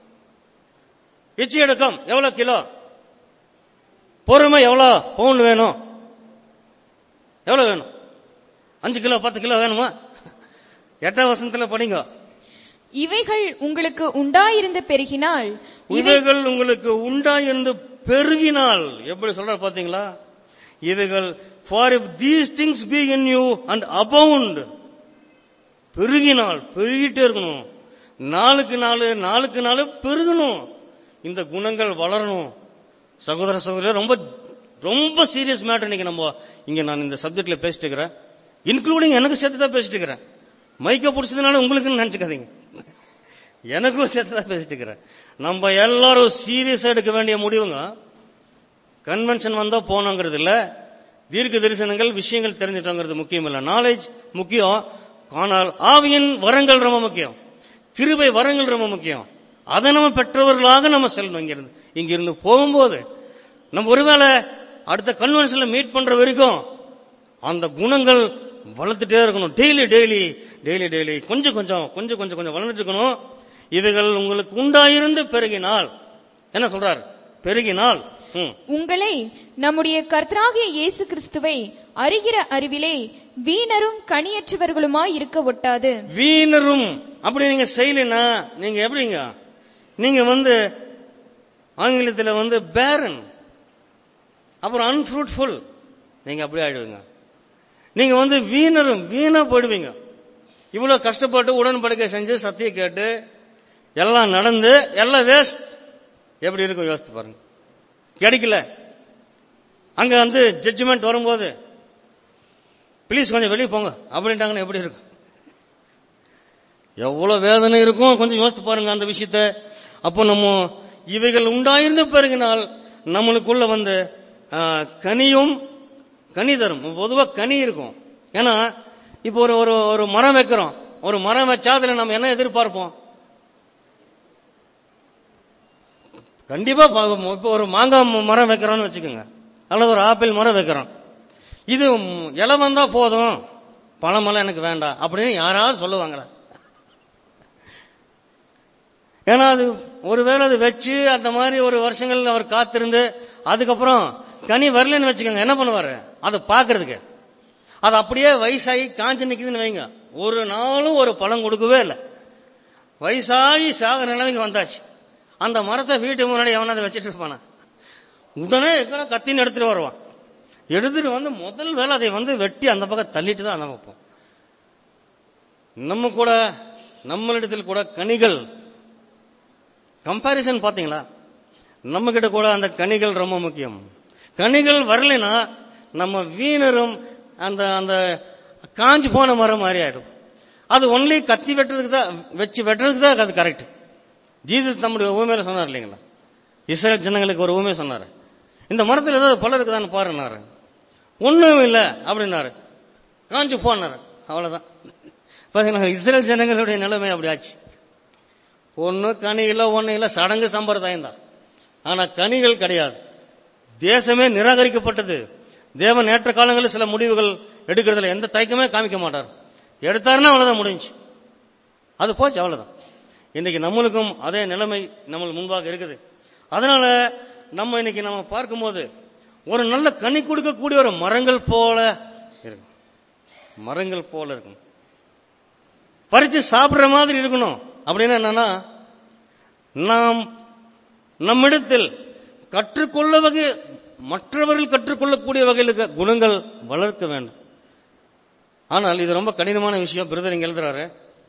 இச்சி எடுக்கம் எவ்வளவு கிலோ பொறுமை எவ்வளவு பவுன் வேணும் எவ்வளவு வேணும் அஞ்சு கிலோ பத்து கிலோ வேணுமா எட்டாம் வசனத்துல படிங்க இவைகள் உங்களுக்கு உண்டாயிருந்து பெருகினால் இவை இவைகள் உங்களுக்கு உண்டாயிருந்து பெருகினால் எப்படி சொல்ற பாத்தீங்களா இவைகள் for if these things be in you and abound பெருகினால் பெருகிட்டே இருக்கணும் நாளுக்கு நாள் நாளுக்கு நாள் பெருகணும் இந்த குணங்கள் வளரணும் சகோதர சகோதரர் ரொம்ப ரொம்ப சீரியஸ் மேட்டர் இன்னைக்கு நம்ம இங்க நான் இந்த சப்ஜெக்ட்ல பேசிட்டு இருக்கிறேன் இன்க்ளூடிங் எனக்கு சேர்த்து தான் பேசிட்டு இருக்கிறேன் மைக்க பிடிச்சதுனால உங்களுக்குன்னு நினைச்சுக்காதீங்க எனக்கும் சேர்த்து தான் பேசிட்டு இருக்கிறேன் நம்ம எல்லாரும் சீரியஸா எடுக்க வேண்டிய முடிவுங்க கன்வென்ஷன் வந்தா போனோங்கிறது இல்ல தீர்க்க தரிசனங்கள் விஷயங்கள் தெரிஞ்சிட்டோங்கிறது முக்கியம் இல்ல நாலேஜ் முக்கியம் ஆனால் ஆவியின் வரங்கள் ரொம்ப முக்கியம் கிருபை வரங்கள் ரொம்ப முக்கியம் அதை நம்ம பெற்றவர்களாக நம்ம செல்லணும் இங்கிருந்து இங்கிருந்து போகும்போது நம்ம ஒருவேளை அடுத்த கன்வென்ஷன்ல மீட் பண்ற வரைக்கும் அந்த குணங்கள் வளர்த்துட்டே இருக்கணும் டெய்லி டெய்லி டெய்லி டெய்லி கொஞ்சம் கொஞ்சம் கொஞ்சம் கொஞ்சம் கொஞ்சம் வளர்ந்துட்டு இருக்கணும் இவைகள் உங்களுக்கு உண்டாயிருந்து பெருகினால் என்ன சொல்றார் பெருகினால் ம். உங்களை நம்முடைய கர்த்தராகிய இயேசு கிறிஸ்துவை அறிகிற அறிவிலே வீணரும் கனியற்றவர்களுமாய் இருக்க ஒட்டாது வீணரும் அப்படி நீங்க செய்யலைன்னா நீங்க எப்படிங்க நீங்க வந்து ஆங்கிலத்துல வந்து பேரன் அப்புறம் அன்ஃப்ரூட்ஃபுல் நீங்க அப்படி ஆயிடுவீங்க நீங்க வந்து வீணரும் வீணா போயிடுவீங்க இவ்வளவு கஷ்டப்பட்டு உடன்படிக்கை செஞ்சு சத்திய கேட்டு எல்லாம் நடந்து எல்லாம் வேஸ்ட் எப்படி இருக்கும் யோசித்து பாருங்க கிடைக்கல அங்க வந்து ஜட்ஜ்மெண்ட் வரும்போது ப்ளீஸ் கொஞ்சம் வெளியே போங்க அப்படின்ட்டாங்கன்னா எப்படி இருக்கும் எவ்வளவு வேதனை இருக்கும் கொஞ்சம் யோசித்து பாருங்க அந்த விஷயத்த அப்போ நம்ம இவைகள் உண்டாயிருந்த பிறகுனால் நம்மளுக்குள்ள வந்து ஆ, கனியும் கனி தரும் பொதுவா கனி இருக்கும் ஏன்னா இப்போ ஒரு ஒரு ஒரு மரம் வைக்கிறோம் ஒரு மரம் வச்சா அதுல நம்ம என்ன எதிர்பார்ப்போம் கண்டிப்பா பா- இப்போ ஒரு மாங்காய் ம- மரம் வைக்கிறோம்னு வச்சுக்கோங்க அல்லது ஒரு ஆப்பிள் மரம் வைக்கிறோம் இது ம், இலை வந்தா போதும் பழமெல்லாம் எனக்கு வேண்டாம் அப்படின்னு யாராவது சொல்லுவாங்களா ஏன்னா அது ஒருவேளை அது வச்சு அந்த மாதிரி ஒரு வருஷங்கள் அவர் காத்திருந்து அதுக்கப்புறம் கனி வரலன்னு வச்சுக்கோங்க என்ன பண்ணுவாரு அதை பாக்குறதுக்கு அது அப்படியே வயசாகி காஞ்சு நிக்குதுன்னு வைங்க ஒரு நாளும் ஒரு பழம் கொடுக்கவே இல்லை வயசாகி சாக நிலைமைக்கு வந்தாச்சு அந்த மரத்தை வீட்டு முன்னாடி எவனாவது வச்சுட்டு இருப்பானா உடனே எங்கடா கத்தின்னு எடுத்துட்டு வருவான் எடுத்துட்டு வந்து முதல் வேலை அதை வந்து வெட்டி அந்த பக்கம் தள்ளிட்டு தான் அந்த வைப்போம் நம்ம கூட நம்மளிடத்தில் கூட கனிகள் கம்பாரிசன் பாத்தீங்களா நம்ம கிட்ட கூட அந்த கனிகள் ரொம்ப முக்கியம் கனிகள் வரலைன்னா நம்ம வீணரும் அந்த அந்த காஞ்சு போன மரம் மாதிரி ஆயிடும் அது ஒன்லி கத்தி வெட்டுறதுக்கு தான் வச்சு வெட்டுறதுக்கு தான் அது கரெக்ட் ஜீசஸ் நம்முடைய ஊமையில சொன்னார் இல்லைங்களா இஸ்ரேல் ஜனங்களுக்கு ஒரு ஊமை சொன்னாரு இந்த மரத்தில் ஏதாவது பழம் இருக்குதான்னு பாருன்னாரு ஒண்ணும் இல்ல அப்படின்னாரு காஞ்சு போனாரு அவ்வளவுதான் பாத்தீங்களா இஸ்ரேல் ஜனங்களுடைய நிலைமை அப்படி ஆச்சு ஒண்ணு கனி இல்ல ஒண்ணு இல்ல சடங்கு சம்பிரதாயம் தான் ஆனா கனிகள் கிடையாது தேசமே நிராகரிக்கப்பட்டது தேவன் ஏற்ற காலங்களில் சில முடிவுகள் எடுக்கிறதுல எந்த தயக்கமே காமிக்க மாட்டார் எடுத்தாருன்னா அவ்வளவுதான் முடிஞ்சு அது போச்சு அவ்வளவுதான் இன்னைக்கு நம்மளுக்கும் அதே நிலைமை நம்ம முன்பாக இருக்குது அதனால நம்ம இன்னைக்கு நம்ம பார்க்கும்போது ஒரு நல்ல கனி கொடுக்கக்கூடிய ஒரு மரங்கள் போல இருக்கும் மரங்கள் போல இருக்கும் பறிச்சு சாப்பிடுற மாதிரி இருக்கணும் அப்படின்னு என்னன்னா நாம் நம்மிடத்தில் கற்றுக்கொள்ள வகை மற்றவர்கள் கற்றுக்கொள்ளக்கூடிய வகையில் இருக்க குணங்கள் வளர்க்க வேண்டும் ஆனால் இது ரொம்ப கடினமான விஷயம் பிரதர் இங்க எழுதுறாரு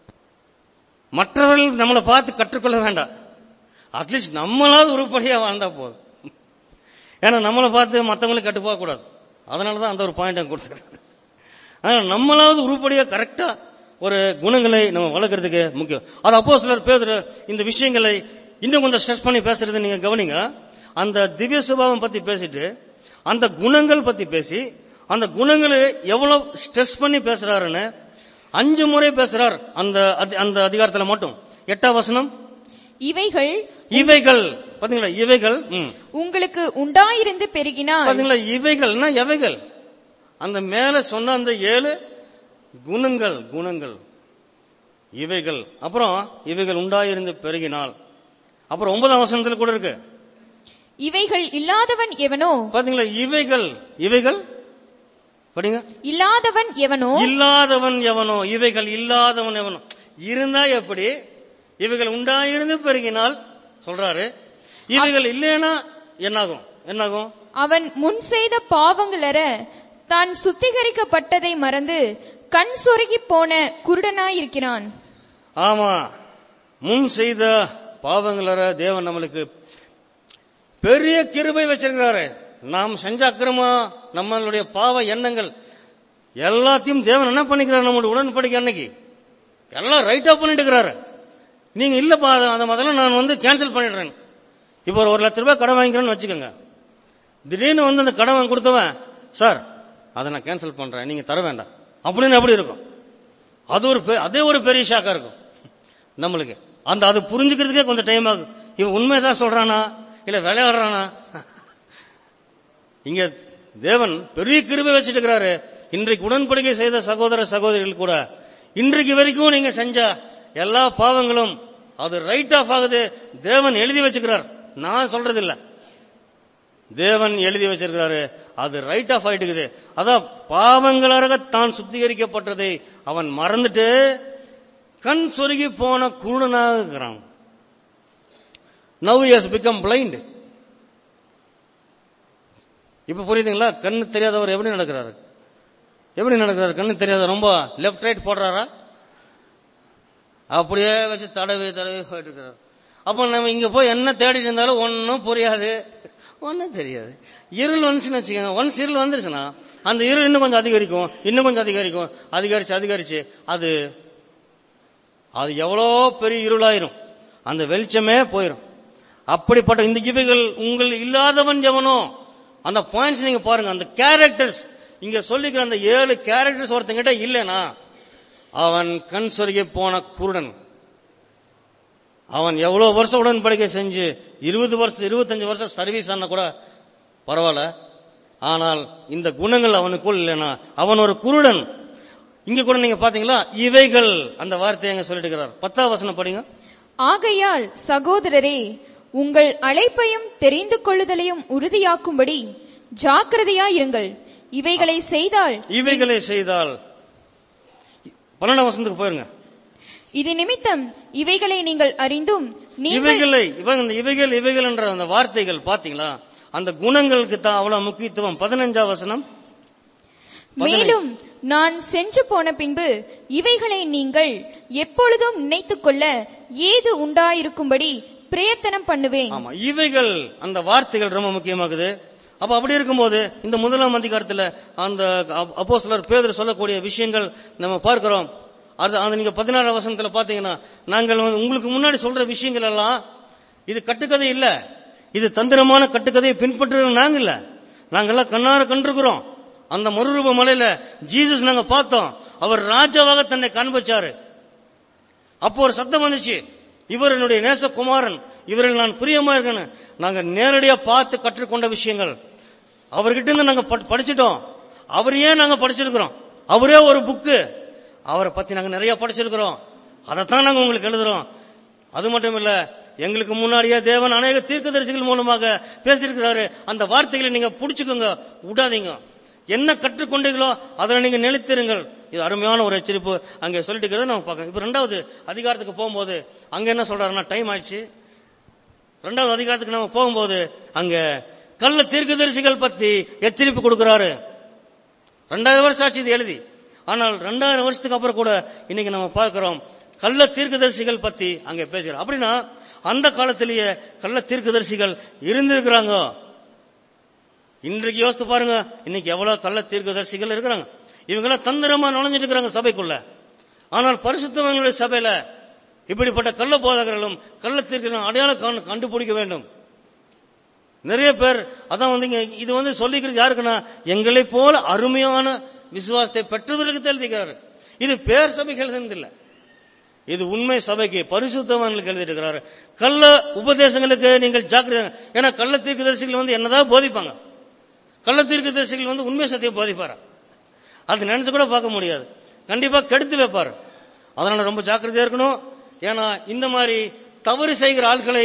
மற்றவர்கள் நம்மளை பார்த்து கற்றுக்கொள்ள வேண்டாம் அட்லீஸ்ட் நம்மளாவது உருப்படியா வாழ்ந்தா போதும் ஏன்னா நம்மளை பார்த்து மற்றவங்களுக்கு கட்டு போக கூடாது அதனாலதான் அந்த ஒரு பாயிண்ட் கொடுத்துருக்கேன் ஆனா நம்மளாவது உருப்படியா கரெக்டா ஒரு குணங்களை நம்ம வளர்க்கறதுக்கு முக்கியம் அது அப்போ சிலர் பேர் இந்த விஷயங்களை இன்னும் கொஞ்சம் ஸ்ட்ரெஸ் பண்ணி பேசுறது நீங்க கவனிங்க அந்த திவ்ய சுபாவம் பத்தி பேசிட்டு அந்த குணங்கள் பத்தி பேசி அந்த குணங்களை எவ்வளவு ஸ்ட்ரெஸ் பண்ணி பேசுறாருன்னு அஞ்சு முறை பேசுறார் அந்த அதி- அந்த அதிகாரத்துல மட்டும் எட்டாம் வசனம் இவைகள் இவைகள் பாத்தீங்களா இவைகள் ம். உங்களுக்கு உண்டாயிருந்து பெருகினால் பாத்தீங்களா இவைகள்னா எவைகள் அந்த மேல சொன்ன அந்த ஏழு குணங்கள் குணங்கள் இவைகள் அப்புறம் இவைகள் உண்டாயிருந்து பெருகினால் அப்புறம் ஒன்பதாம் வசனத்துல கூட இருக்கு இவைகள் இல்லாதவன் எவனோ பாத்தீங்களா இவைகள் இவைகள் படிங்க இல்லாதவன் எவனோ இல்லாதவன் எவனோ இவைகள் இல்லாதவன் எவனோ இருந்தா எப்படி இவைகள் உண்டாயிருந்து பெருகினால் சொல்றாரு இவைகள் இல்லைன்னா என்னாகும் என்னாகும் அவன் முன் செய்த பாவங்களற தான் சுத்திகரிக்கப்பட்டதை மறந்து கண் சொருகி போன குருடனாயிருக்கிறான் ஆமா முன் செய்த பாவங்களற தேவன் நம்மளுக்கு பெரிய கிருபை வச்சிருக்கிறாரு நாம் செஞ்ச அக்கிரமம் நம்மளுடைய பாவ எண்ணங்கள் எல்லாத்தையும் தேவன் என்ன பண்ணிக்கிறார் நம்மளுடைய உடன்படிக்கை அன்னைக்கு எல்லாம் ரைட்டா பண்ணிட்டு இருக்கிறாரு நீங்க இல்லப்பா அதை- அதை முதல்ல நான் வந்து கேன்சல் பண்ணிடுறேன் இப்போ ஒரு ஒரு லட்ச ரூபாய் கடன் வாங்கிக்கிறேன்னு வச்சுக்கோங்க திடீர்னு வந்து அந்த கடன் வாங்கி கொடுத்தவன் சார் அதை நான் கேன்சல் பண்றேன் நீங்க தர வேண்டாம் அப்படின்னு எப்படி இருக்கும் அது ஒரு பெ- அதே ஒரு பெரிய ஷாக்கா இருக்கும் நம்மளுக்கு அந்த அது புரிஞ்சுக்கிறதுக்கே கொஞ்சம் டைம் ஆகும் இவன் உண்மைதான் சொல்றானா இல்ல விளையாடுறானா இங்க தேவன் பெரிய கிருபை வச்சிட்டு இருக்கிறாரு இன்றைக்கு உடன்படிக்கை செய்த சகோதர சகோதரிகள் கூட இன்றைக்கு வரைக்கும் நீங்க செஞ்ச எல்லா பாவங்களும் அது ரைட் ஆஃப் ஆகுது தேவன் எழுதி வச்சுக்கிறார் நான் சொல்றது இல்ல தேவன் எழுதி வச்சிருக்கிறாரு அது ரைட் ஆஃப் ஆயிட்டுக்குது அதான் பாவங்களாக தான் சுத்திகரிக்கப்பட்டதை அவன் மறந்துட்டு கண் சொருகி போன குருடனாக இருக்கிறான் நவ் ஹஸ் பிகம் பிளைண்ட் இப்ப புரியுதுங்களா கண்ணு தெரியாதவர் எப்படி நடக்கிறாரு எப்படி நடக்கிறாரு கண்ணு தெரியாத ரொம்ப லெஃப்ட் ரைட் போடுறாரா அப்படியே வச்சு தடவி தடவி போயிட்டு இருக்கிறாரு அப்ப நம்ம இங்க போய் என்ன தேடிட்டு இருந்தாலும் ஒன்னும் புரியாது ஒன்னும் தெரியாது இருள் வந்துச்சுன்னு வச்சுக்கோங்க ஒன்ஸ் இருள் வந்துருச்சுன்னா அந்த இருள் இன்னும் கொஞ்சம் அதிகரிக்கும் இன்னும் கொஞ்சம் அதிகரிக்கும் அதிகரிச்சு அதிகரிச்சு அது அது எவ்வளோ பெரிய இருளாயிரும் அந்த வெளிச்சமே போயிரும் அப்படிப்பட்ட இந்த இவைகள் உங்கள் இல்லாதவன் எவனோ அந்த பாயிண்ட்ஸ் நீங்க பாருங்க அந்த கேரக்டர்ஸ் இங்க சொல்லிக்கிற அந்த ஏழு கேரக்டர்ஸ் ஒருத்தங்கிட்ட இல்லைனா அவன் கண் சொருகி போன குருடன் அவன் எவ்வளவு வருஷம் உடன்படிக்கை செஞ்சு இருபது வருஷம் இருபத்தஞ்சு வருஷம் சர்வீஸ் ஆனா கூட பரவாயில்ல ஆனால் இந்த குணங்கள் அவனுக்குள் இல்லைனா அவன் ஒரு குருடன் இங்க கூட நீங்க பாத்தீங்களா இவைகள் அந்த வார்த்தையை எங்க சொல்லிட்டு இருக்கிறார் பத்தாம் வசனம் படிங்க ஆகையால் சகோதரரே உங்கள் அழைப்பையும் தெரிந்து கொள்ளுதலையும் உறுதியாக்கும்படி ஜாக்கிரதையாயிருங்கள் இவைகளை செய்தால் இவைகளை செய்தால் பன்னெண்டாம் வசனத்துக்கு போயிருங்க இது நிமித்தம் இவைகளை நீங்கள் அறிந்தும் நீங்கள் இவைகளை இவங்க இந்த இவைகள் இவைகள் என்ற அந்த வார்த்தைகள் பாத்தீங்களா அந்த குணங்களுக்கு தான் அவ்வளவு முக்கியத்துவம் பதினஞ்சாம் வசனம் மேலும் நான் சென்று போன பின்பு இவைகளை நீங்கள் எப்பொழுதும் நினைத்துக் கொள்ள ஏது உண்டாயிருக்கும்படி பிரயத்தனம் பண்ணுவேன் ஆமா இவைகள் அந்த வார்த்தைகள் ரொம்ப முக்கியமாகுது அப்ப அப்படி இருக்கும்போது இந்த முதலாம் அதிகாரத்துல அந்த அப்போ சிலர் பேதர் சொல்லக்கூடிய விஷயங்கள் நம்ம பார்க்கிறோம் அது அந்த நீங்க பதினாறாம் வசனத்துல பாத்தீங்கன்னா நாங்கள் வந்து உங்களுக்கு முன்னாடி சொல்ற விஷயங்கள் எல்லாம் இது கட்டுக்கதை இல்ல இது தந்திரமான கட்டுக்கதையை பின்பற்றுற நாங்க இல்ல நாங்கெல்லாம் கண்ணார கண்டிருக்கிறோம் அந்த மறுரூப மலையில ஜீசஸ் நாங்க பார்த்தோம் அவர் ராஜாவாக தன்னை காண்பிச்சாரு அப்போ ஒரு சத்தம் வந்துச்சு இவர் என்னுடைய நேசகுமாரன் இவரில் நான் பிரியமா இருக்கேன்னு நாங்க நேரடியா பார்த்து கற்றுக்கொண்ட விஷயங்கள் அவர்கிட்ட இருந்து நாங்க படி- படிச்சிட்டோம் அவரையே நாங்க படிச்சிருக்கிறோம் அவரே ஒரு புக்கு அவரை பத்தி நாங்க நிறைய படிச்சிருக்கிறோம் அதைத்தான் நாங்க உங்களுக்கு எழுதுறோம் அது மட்டும் இல்ல எங்களுக்கு முன்னாடியே தேவன் அநேக தீர்க்கதரிசிகள் மூலமாக பேசியிருக்கிறாரு அந்த வார்த்தைகளை நீங்க புடிச்சுக்கோங்க விடாதீங்க என்ன கற்றுக்கொண்டீங்களோ அதில் நீங்க நிலைத்திருங்கள் இது அருமையான ஒரு எச்சரிப்பு அங்கே சொல்லிட்டு இருக்கிறத நம்ம பார்க்கணும் இப்ப ரெண்டாவது அதிகாரத்துக்கு போகும்போது அங்க என்ன சொல்றாருன்னா டைம் ஆயிடுச்சு ரெண்டாவது அதிகாரத்துக்கு நம்ம போகும்போது அங்க கள்ள தீர்க்கதரிசிகள் பத்தி எச்சரிப்பு கொடுக்கிறாரு ரெண்டாயிரம் வருஷம் ஆச்சு இது எழுதி ஆனால் ரெண்டாயிரம் வருஷத்துக்கு அப்புறம் கூட இன்னைக்கு நம்ம பார்க்கிறோம் கள்ள தீர்க்கதரிசிகள் பத்தி அங்க பேசுகிறோம் அப்படின்னா அந்த காலத்திலேயே கள்ள தீர்க்கதரிசிகள் இருந்திருக்கிறாங்க இன்றைக்கு யோசித்து பாருங்க இன்னைக்கு எவ்வளவு கள்ள தீர்க்கதரிசிகள் இருக்கிறாங்க இவங்கெல்லாம் தந்திரமா நுழைஞ்சிட்டு இருக்கிறாங்க சபைக்குள்ள ஆனால் பரிசுத்தவங்களுடைய சபையில இப்படிப்பட்ட கள்ள போதகர்களும் கள்ள தீர்க்கலும் அடையாளம் காண- கண்டுபிடிக்க வேண்டும் நிறைய பேர் அதான் வந்து இங்க இது வந்து சொல்லிக்கிறது யாருக்குன்னா எங்களை போல அருமையான விசுவாசத்தை பெற்றவர்களுக்கு எழுதிக்கிறாரு இது பேர் சபைக்கு எழுதுனதில்லை இது உண்மை சபைக்கு பரிசுத்தவான்களுக்கு எழுதியிருக்கிறாரு கள்ள உபதேசங்களுக்கு நீங்கள் ஜாக்கிரதை ஏன்னா கள்ள தீர்க்கதரிசிகள் வந்து என்னதான் போதிப்பாங்க கள்ள தீர்க்கதரிசிகள் வந்து உண்மை சத்தியம் போதிப்பாரா அது நினைச்சு கூட பார்க்க முடியாது கண்டிப்பா கெடுத்து வைப்பாரு அதனால ரொம்ப ஜாக்கிரதையா இருக்கணும் ஏன்னா இந்த மாதிரி தவறு செய்கிற ஆட்களை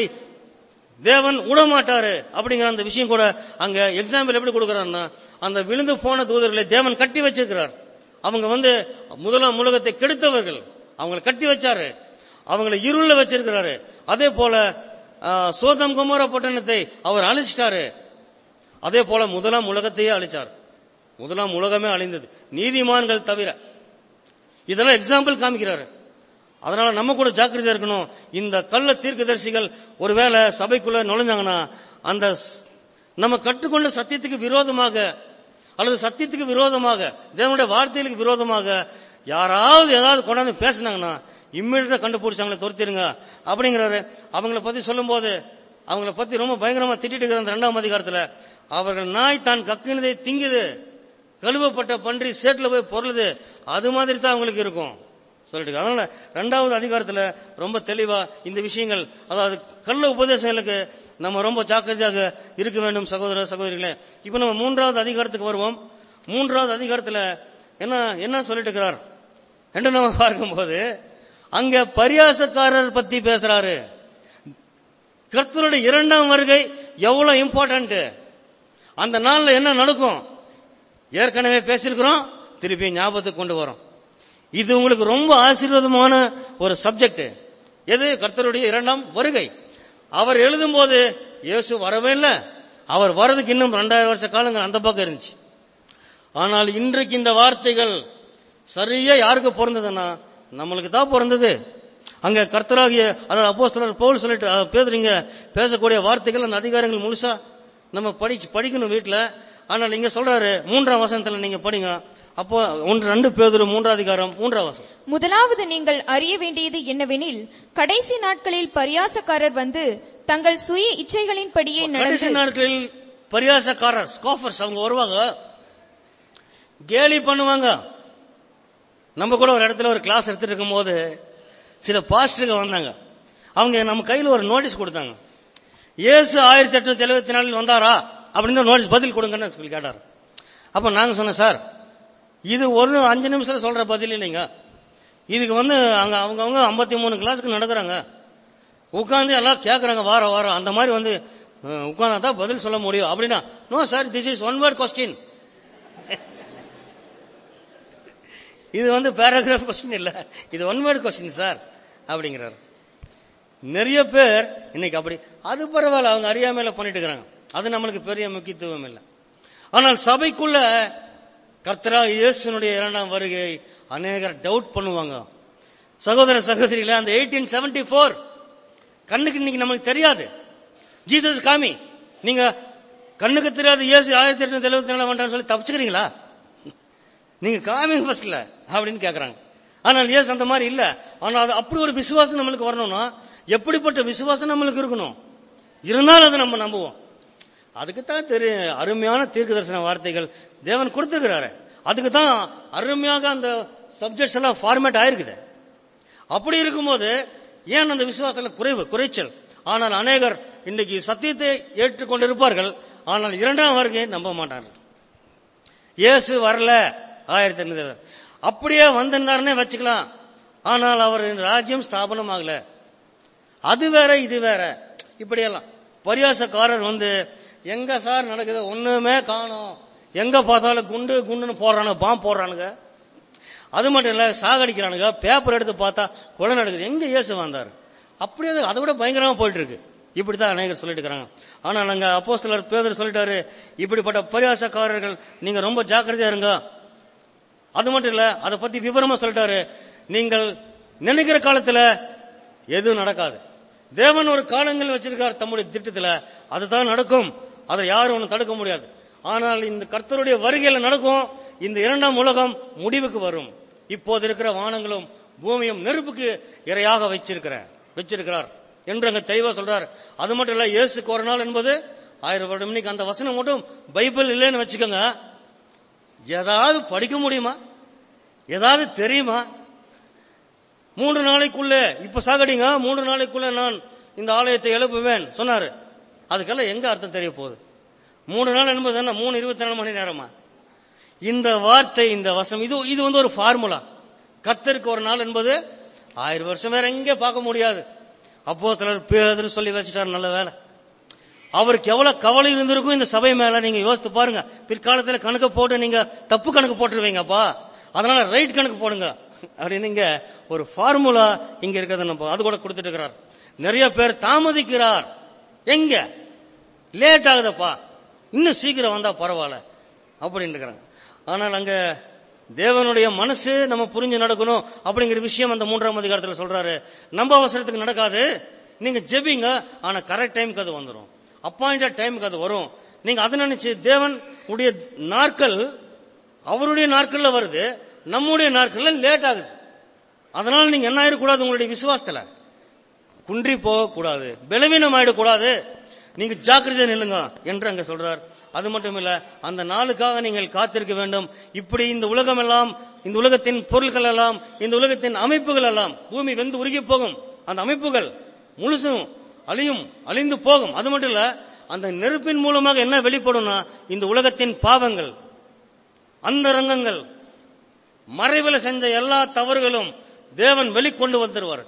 தேவன் விடமாட்டாரு அப்படிங்கிற அந்த விஷயம் கூட அங்க எக்ஸாம்பிள் எப்படி கொடுக்கறாருன்னா அந்த விழுந்து போன தூதர்களை தேவன் கட்டி வச்சிருக்கிறார் அவங்க வந்து முதலாம் உலகத்தை கெடுத்தவர்கள் அவங்களை கட்டி வச்சாரு அவங்களை இருள வச்சிருக்கிறாரு அதே போல ஆ, சோதம் குமார பட்டணத்தை அவர் அழிச்சிட்டாரு அதே போல முதலாம் உலகத்தையே அழிச்சார் முதலாம் உலகமே அழிந்தது நீதிமான்கள் தவிர இதெல்லாம் எக்ஸாம்பிள் காமிக்கிறாரு அதனால நம்ம கூட ஜாக்கிரதையா இருக்கணும் இந்த கள்ள தீர்க்கதரிசிகள் ஒருவேளை சபைக்குள்ள நுழைஞ்சாங்கன்னா அந்த ஸ்- நம்ம கற்றுக்கொண்ட சத்தியத்துக்கு விரோதமாக அல்லது சத்தியத்துக்கு விரோதமாக தேவனுடைய வார்த்தைகளுக்கு விரோதமாக யாராவது ஏதாவது கொண்டாந்து பேசினாங்கன்னா இம்மிடியா கண்டுபிடிச்சாங்களே துரத்திருங்க அப்படிங்கிறாரு அவங்கள பத்தி சொல்லும்போது அவங்கள பத்தி ரொம்ப பயங்கரமா திட்டிட்டு இருக்கிற அந்த ரெண்டாம் அதிகாரத்துல அவர்கள் நாய் தான் கக்கினதை திங்குது கழுவப்பட்ட பன்றி சேட்டுல போய் பொருளுது அது மாதிரி தான் அவங்களுக்கு இருக்கும் சொல்லிட்டு அதனால ரெண்டாவது அதிகாரத்துல ரொம்ப தெளிவா இந்த விஷயங்கள் அதாவது கள்ள உபதேசங்களுக்கு நம்ம ரொம்ப ஜாக்கிரதையாக இருக்க வேண்டும் சகோதர சகோதரிகளே இப்ப நம்ம மூன்றாவது அதிகாரத்துக்கு வருவோம் மூன்றாவது அதிகாரத்துல என்ன என்ன சொல்லிட்டு இருக்கிறார் என்று நம்ம பார்க்கும்போது அங்க பரியாசக்காரர் பத்தி பேசுறாரு கர்த்தருடைய இரண்டாம் வருகை எவ்வளவு இம்பார்ட்டன்ட் அந்த நாள்ல என்ன நடக்கும் ஏற்கனவே பேசியிருக்கிறோம் திருப்பி ஞாபகத்துக்கு கொண்டு வரோம் இது உங்களுக்கு ரொம்ப ஆசீர்வாதமான ஒரு சப்ஜெக்ட் எது கர்த்தருடைய இரண்டாம் வருகை அவர் எழுதும்போது இயேசு வரவே இல்லை அவர் வரதுக்கு இன்னும் ரெண்டாயிரம் வருஷ காலங்கள் அந்த பக்கம் இருந்துச்சு ஆனால் இன்றைக்கு இந்த வார்த்தைகள் சரியா யாருக்கு பொருந்ததுன்னா நம்மளுக்கு தான் பொருந்தது அங்க கர்த்தராகிய அதாவது அப்போஸ்தலர் பவுல் சொல்லிட்டு அஹ், பேதுருங்க பேசக்கூடிய வார்த்தைகள் அந்த அதிகாரங்கள் முழுசா நம்ம படிச்சு படிக்கணும் வீட்டுல ஆனால் நீங்க சொல்றாரு மூன்றாம் வசனத்துல நீங்க படிங்க அப்போ ஒன்று ரெண்டு பேதுரு மூன்றாம் அதிகாரம் மூன்றாம் வசனம் முதலாவது நீங்கள் அறிய வேண்டியது என்னவெனில் கடைசி நாட்களில் பரியாசக்காரர் வந்து தங்கள் சுய இச்சைகளின்படியே கடைசி நடந்து நாட்களில் பரியாசக்காரர் ஸ்காஃபர்ஸ் அவங்க வருவாங்க கேலி பண்ணுவாங்க நம்ம கூட ஒரு இடத்துல ஒரு கிளாஸ் எடுத்துட்டு இருக்கும்போது சில பாஸ்டருங்க வந்தாங்க அவங்க நம்ம கையில ஒரு நோட்டீஸ் கொடுத்தாங்க இயேசு ஆயிரத்தி எட்நூத்தி எழுபத்தி நாலில் வந்தாரா அப்படின்னு நோட்டீஸ் பதில் கொடுங்கன்னு சொல்லி கேட்டார் அப்ப நாங்க சொன்னோம் சார் இது ஒரு அஞ்சு நிமிஷத்துல சொல்ற பதில் இல்லைங்க இதுக்கு வந்து அங்க அவங்க அவங்க ஐம்பத்தி மூணு கிளாஸுக்கு நடக்கிறாங்க உட்கார்ந்து எல்லாம் கேட்கறாங்க வாரம் வாரம் அந்த மாதிரி வந்து உட்கார்ந்தா தான் பதில் சொல்ல முடியும் அப்படின்னா no sir this is one word question இது வந்து பேராகிராஃப் கொஸ்டின் இல்ல இது ஒன் வேர்ட் கொஸ்டின் சார் அப்படிங்கிறார் நிறைய பேர் இன்னைக்கு அப்படி அது பரவாயில்ல அவங்க அறியாமையில பண்ணிட்டு இருக்கிறாங்க அது நம்மளுக்கு பெரிய முக்கியத்துவம் இல்லை ஆனால் சபைக்குள்ள கர்த்தரா இயேசுனுடைய இரண்டாம் வருகை அநேகர் டவுட் பண்ணுவாங்க சகோதர சகோதரிகள அந்த எயிட்டீன் செவன்டி போர் கண்ணுக்கு இன்னைக்கு நமக்கு தெரியாது ஜீசஸ் காமி நீங்க கண்ணுக்கு தெரியாத இயேசு ஆயிரத்தி எட்நூத்தி எழுபத்தி நாலு பண்றான்னு சொல்லி தப்பிச்சுக்கிறீங்களா நீங்க காமிங்க ஃபர்ஸ்ட்ல அப்படின்னு கேக்குறாங்க ஆனால் இயேசு அந்த மாதிரி இல்ல ஆனா அது அப்படி ஒரு விசுவாசம் நம்மளுக்கு வரணும்னா எப்படிப்பட்ட விசுவாசம் நம்மளுக்கு இருக்கணும் இருந்தாலும் அதை நம்ம நம்புவோம் அதுக்கு தான் தெரியும் அருமையான தீர்க்க தரிசன வார்த்தைகள் தேவன் கொடுத்திருக்கிறாரு அதுக்கு தான் அருமையாக அந்த சப்ஜெக்ட்ஸ் எல்லாம் ஃபார்மேட் ஆயிருக்குது அப்படி இருக்கும்போது ஏன் அந்த விசுவாசத்துல குறைவு குறைச்சல் ஆனால் அநேகர் இன்னைக்கு சத்தியத்தை ஏற்றுக்கொண்டிருப்பார்கள் ஆனால் இரண்டாம் வருகையை நம்ப மாட்டார்கள் இயேசு வரல ஆயிரத்தி எண்ணூத்தி அப்படியே வந்திருந்தாருன்னே வச்சுக்கலாம் ஆனால் அவர் ராஜ்யம் ஸ்தாபனம் ஆகல அது வேற இது வேற இப்படியெல்லாம் பரியாசக்காரர் வந்து எங்க சார் நடக்குது ஒண்ணுமே காணோம் எங்க பார்த்தாலும் குண்டு குண்டுன்னு போடுறானுங்க பாம்பு போடுறானுங்க அது மட்டும் இல்ல சாகடிக்கிறானுங்க பேப்பர் எடுத்து பார்த்தா கொலை நடக்குது எங்க இயேசு வந்தாரு அப்படியே அது- அதை விட பயங்கரமா போயிட்டு இருக்கு இப்படித்தான் அநேகர் சொல்லிட்டு இருக்காங்க ஆனா நாங்க அப்போஸ்தலர் பேதர் சொல்லிட்டாரு இப்படிப்பட்ட பரியாசக்காரர்கள் நீங்க ரொம்ப ஜாக்கிரதையா இருங்க அது மட்டும் இல்ல அதை பத்தி விவரமா சொல்லிட்டாரு நீங்கள் நினைக்கிற காலத்துல எதுவும் நடக்காது தேவன் ஒரு காலங்கள் வச்சிருக்கார் தம்முடைய திட்டத்துல அதுதான் நடக்கும் அதை யாரும் ஒன்றும் தடுக்க முடியாது ஆனால் இந்த கர்த்தருடைய வருகையில நடக்கும் இந்த இரண்டாம் உலகம் முடிவுக்கு வரும் இப்போது இருக்கிற வானங்களும் பூமியும் நெருப்புக்கு இரையாக வச்சிருக்கிற வச்சிருக்கிறார் என்று அங்க தெளிவா சொல்றார் அது மட்டும் இல்ல இயேசுக்கு ஒரு நாள் என்பது ஆயிரம் வருடம் இன்னைக்கு அந்த வசனம் மட்டும் பைபிள் இல்லைன்னு வச்சுக்கோங்க ஏதாவது படிக்க முடியுமா ஏதாவது தெரியுமா மூன்று நாளைக்குள்ள இப்ப சாகடிங்க மூன்று நாளைக்குள்ள நான் இந்த ஆலயத்தை எழுப்புவேன் சொன்னாரு அதுக்கெல்லாம் எங்க அர்த்தம் தெரிய போகுது மூணு நாள் என்பது என்ன மூணு இருபத்தி நாலு மணி நேரமா இந்த வார்த்தை இந்த வசனம் இது இது வந்து ஒரு ஃபார்முலா கத்தருக்கு ஒரு நாள் என்பது ஆயிரம் வருஷம் வேற எங்க பார்க்க முடியாது அப்போ சிலர் பேதர் சொல்லி வச்சுட்டார் நல்ல வேலை அவருக்கு எவ்வளவு கவலை இருந்திருக்கும் இந்த சபை மேல நீங்க யோசித்து பாருங்க பிற்காலத்துல கணக்கு போட்டு நீங்க தப்பு கணக்கு போட்டுருவீங்கப்பா அதனால ரைட் கணக்கு போடுங்க அப்படின்னு இங்க ஒரு ஃபார்முலா இங்க இருக்கிறத நம்ம அது கூட கொடுத்துட்டு இருக்கிறார் நிறைய பேர் தாமதிக்கிறார் எங்க லேட் ஆகுதப்பா இன்னும் சீக்கிரம் வந்தா பரவாயில்ல அப்படின்னு இருக்கிறாங்க ஆனால் அங்க தேவனுடைய மனசு நம்ம புரிஞ்சு நடக்கணும் அப்படிங்கிற விஷயம் அந்த மூன்றாம் அதிகாரத்துல சொல்றாரு நம்ம அவசரத்துக்கு நடக்காது நீங்க ஜெபிங்க ஆனா கரெக்ட் டைம்க்கு அது வந்துடும் அப்பாயிண்டட் டைமுக்கு அது வரும் நீங்க அதை நினைச்சு தேவன் உடைய நாட்கள் அவருடைய நாட்கள்ல வருது நம்முடைய நாட்கள்ல லேட் ஆகுது அதனால நீங்க என்ன ஆயிடக்கூடாது உங்களுடைய விசுவாசத்துல குன்றி போகக்கூடாது பலவீனம் ஆயிடக்கூடாது நீங்க ஜாக்கிரதையா நில்லுங்க என்று அங்க சொல்றார் அது மட்டும் இல்ல அந்த நாளுக்காக நீங்கள் காத்திருக்க வேண்டும் இப்படி இந்த உலகம் எல்லாம் இந்த உலகத்தின் பொருட்கள் எல்லாம் இந்த உலகத்தின் அமைப்புகள் எல்லாம் பூமி வெந்து உருகி போகும் அந்த அமைப்புகள் முழுசும் அழியும் அழிந்து போகும் அது மட்டும் இல்ல அந்த நெருப்பின் மூலமாக என்ன வெளிப்படும்னா இந்த உலகத்தின் பாவங்கள் அந்த ரங்கங்கள் மறைவில் செஞ்ச எல்லா தவறுகளும் தேவன் வெளிக்கொண்டு வந்துருவார்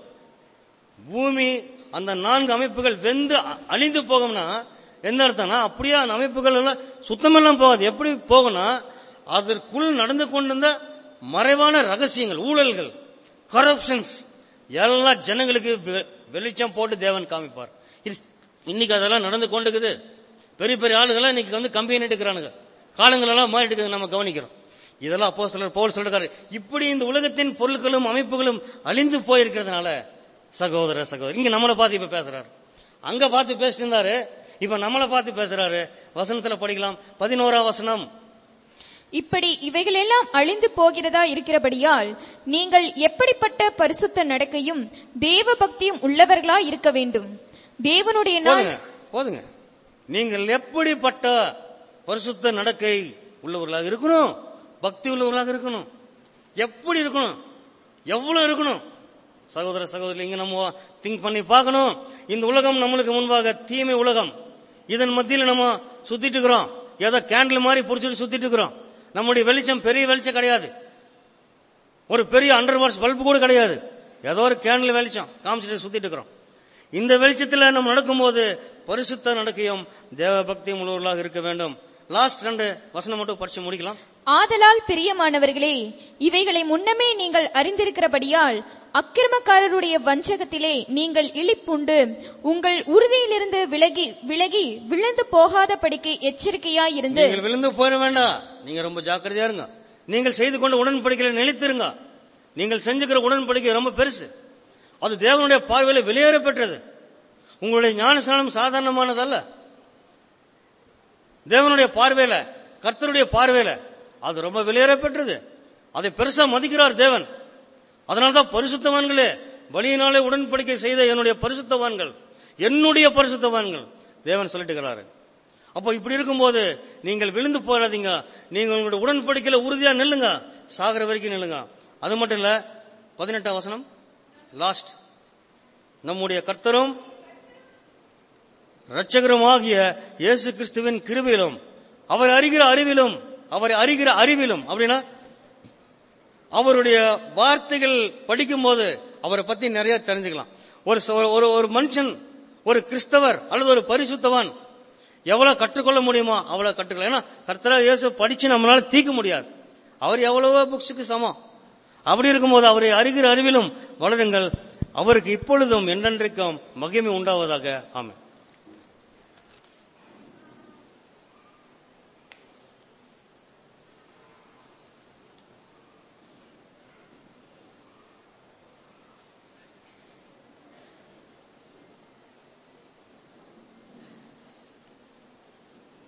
பூமி அந்த நான்கு அமைப்புகள் வெந்து அ- அழிந்து போகும்னா என்ன அர்த்தம்னா அப்படியே அந்த அமைப்புகள் எல்லாம் சுத்தமெல்லாம் போகாது எப்படி போகும்னா அதற்குள் நடந்து கொண்டிருந்த மறைவான ரகசியங்கள் ஊழல்கள் கரப்ஷன்ஸ் எல்லா ஜனங்களுக்கு வெ- வெளிச்சம் போட்டு தேவன் காமிப்பார் இது- இன்னைக்கு அதெல்லாம் நடந்து கொண்டிருக்குது பெரிய பெரிய ஆளுங்கெல்லாம் இன்னைக்கு வந்து கம்பெனி எடுக்கிறானுங்க காலங்கள் எல்லாம் மாறிட்டு இருக்குது நம்ம கவனிக்கிறோம் இதெல்லாம் அப்போ சிலர் போல் சொல்றாரு இப்படி இந்த உலகத்தின் பொருட்களும் அமைப்புகளும் அழிந்து போயிருக்கிறதுனால சகோதர சகோதரி இங்க நம்மளை பார்த்து இப்ப பேசுறாரு அங்க பார்த்து பேசிட்டு இருந்தாரு இப்ப நம்மளை பார்த்து பேசுறாரு வசனத்துல படிக்கலாம் பதினோராம் வசனம் இப்படி இவைகளெல்லாம் அழிந்து போகிறதா இருக்கிறபடியால் நீங்கள் எப்படிப்பட்ட பரிசுத்த நடக்கையும் தேவ பக்தியும் உள்ளவர்களா இருக்க வேண்டும் தேவனுடைய நாள் போதுங்க போதுங்க நீங்கள் எப்படிப்பட்ட பரிசுத்த நடக்கை உள்ளவர்களாக இருக்கணும் பக்தி உள்ளவர்களாக இருக்கணும் எப்படி இருக்கணும் எவ்வளவு இருக்கணும் சகோதர சகோதரி இங்க நம்ம திங்க் பண்ணி பார்க்கணும் இந்த உலகம் நம்மளுக்கு முன்பாக தீமை உலகம் இதன் மத்தியில் நம்ம சுத்திட்டு இருக்கிறோம் ஏதோ கேண்டில் மாதிரி புடிச்சிட்டு சுத்திட்டு இருக்கிறோம் நம்முடைய வெளிச்சம் பெரிய வெளிச்சம் கிடையாது ஒரு பெரிய அண்டர் வாட்ஸ் பல்பு கூட கிடையாது ஏதோ ஒரு கேண்டில் வெளிச்சம் காமிச்சிட்டு சுத்திட்டு இருக்கிறோம் இந்த வெளிச்சத்தில் நம்ம நடக்கும்போது பரிசுத்த நடக்கையும் தேவ பக்தியும் உள்ளவர்களாக இருக்க வேண்டும் லாஸ்ட் ரெண்டு வசனம் மட்டும் படிச்சு முடிக்கலாம் ஆதலால் பிரியமானவர்களே இவைகளை முன்னமே நீங்கள் அறிந்திருக்கிறபடியால் அக்கிரமக்காரருடைய வஞ்சகத்திலே நீங்கள் இழிப்புண்டு உங்கள் உறுதியிலிருந்து விலகி விலகி விழுந்து போகாதபடிக்கு எச்சரிக்கையாயிருந்து நீங்கள் விழுந்து போயிட வேண்டாம் நீங்க ரொம்ப ஜாக்கிரதையா இருங்க நீங்கள் செய்து கொண்ட உடன்படிக்கையில நிலைத்திருங்க நீங்கள் செஞ்சுக்கிற உடன்படிக்கை ரொம்ப பெருசு அது தேவனுடைய பார்வையில வெளியேற பெற்றது உங்களுடைய ஞானஸ்நானம் சாதாரணமானதல்ல தேவனுடைய பார்வையில கர்த்தருடைய பார்வையில அது ரொம்ப வெளியேற பெற்றது அதை பெருசா மதிக்கிறார் தேவன் அதனால்தான் பரிசுத்தவான்களே பலியினாலே உடன்படிக்கை செய்த என்னுடைய பரிசுத்தவான்கள் என்னுடைய பரிசுத்தவான்கள் தேவன் சொல்லிட்டு இருக்கிறாரு அப்போ இப்படி இருக்கும்போது நீங்கள் விழுந்து போறாதீங்க நீங்க உங்களுடைய உடன்படிக்கையில உறுதியா நில்லுங்க சாகர வரைக்கும் நில்லுங்க அது மட்டும் இல்ல பதினெட்டாம் வசனம் லாஸ்ட் நம்முடைய கர்த்தரும் இரட்சகருமாகிய இயேசு கிறிஸ்துவின் கிருபையிலும் அவர் அறிகிற அறிவிலும் அவர் அறிகிற அறிவிலும் அப்படின்னா அவருடைய வார்த்தைகள் படிக்கும்போது அவரை பத்தி நிறைய தெரிஞ்சுக்கலாம் ஒரு ச- ஒரு ஒரு மனுஷன் ஒரு கிறிஸ்தவர் அல்லது ஒரு பரிசுத்தவான் எவ்வளவு கற்றுக்கொள்ள முடியுமோ அவ்வளவு கற்றுக்கலாம் ஏன்னா கர்த்தரா இயேசு படிச்சு நம்மளால தீக்க முடியாது அவர் எவ்வளவோ புக்ஸுக்கு சமம் அப்படி இருக்கும்போது அவரை அறிகிற அறிவிலும் வளருங்கள் அவருக்கு இப்பொழுதும் என்றென்றைக்கும் மகிமை உண்டாவதாக ஆமென்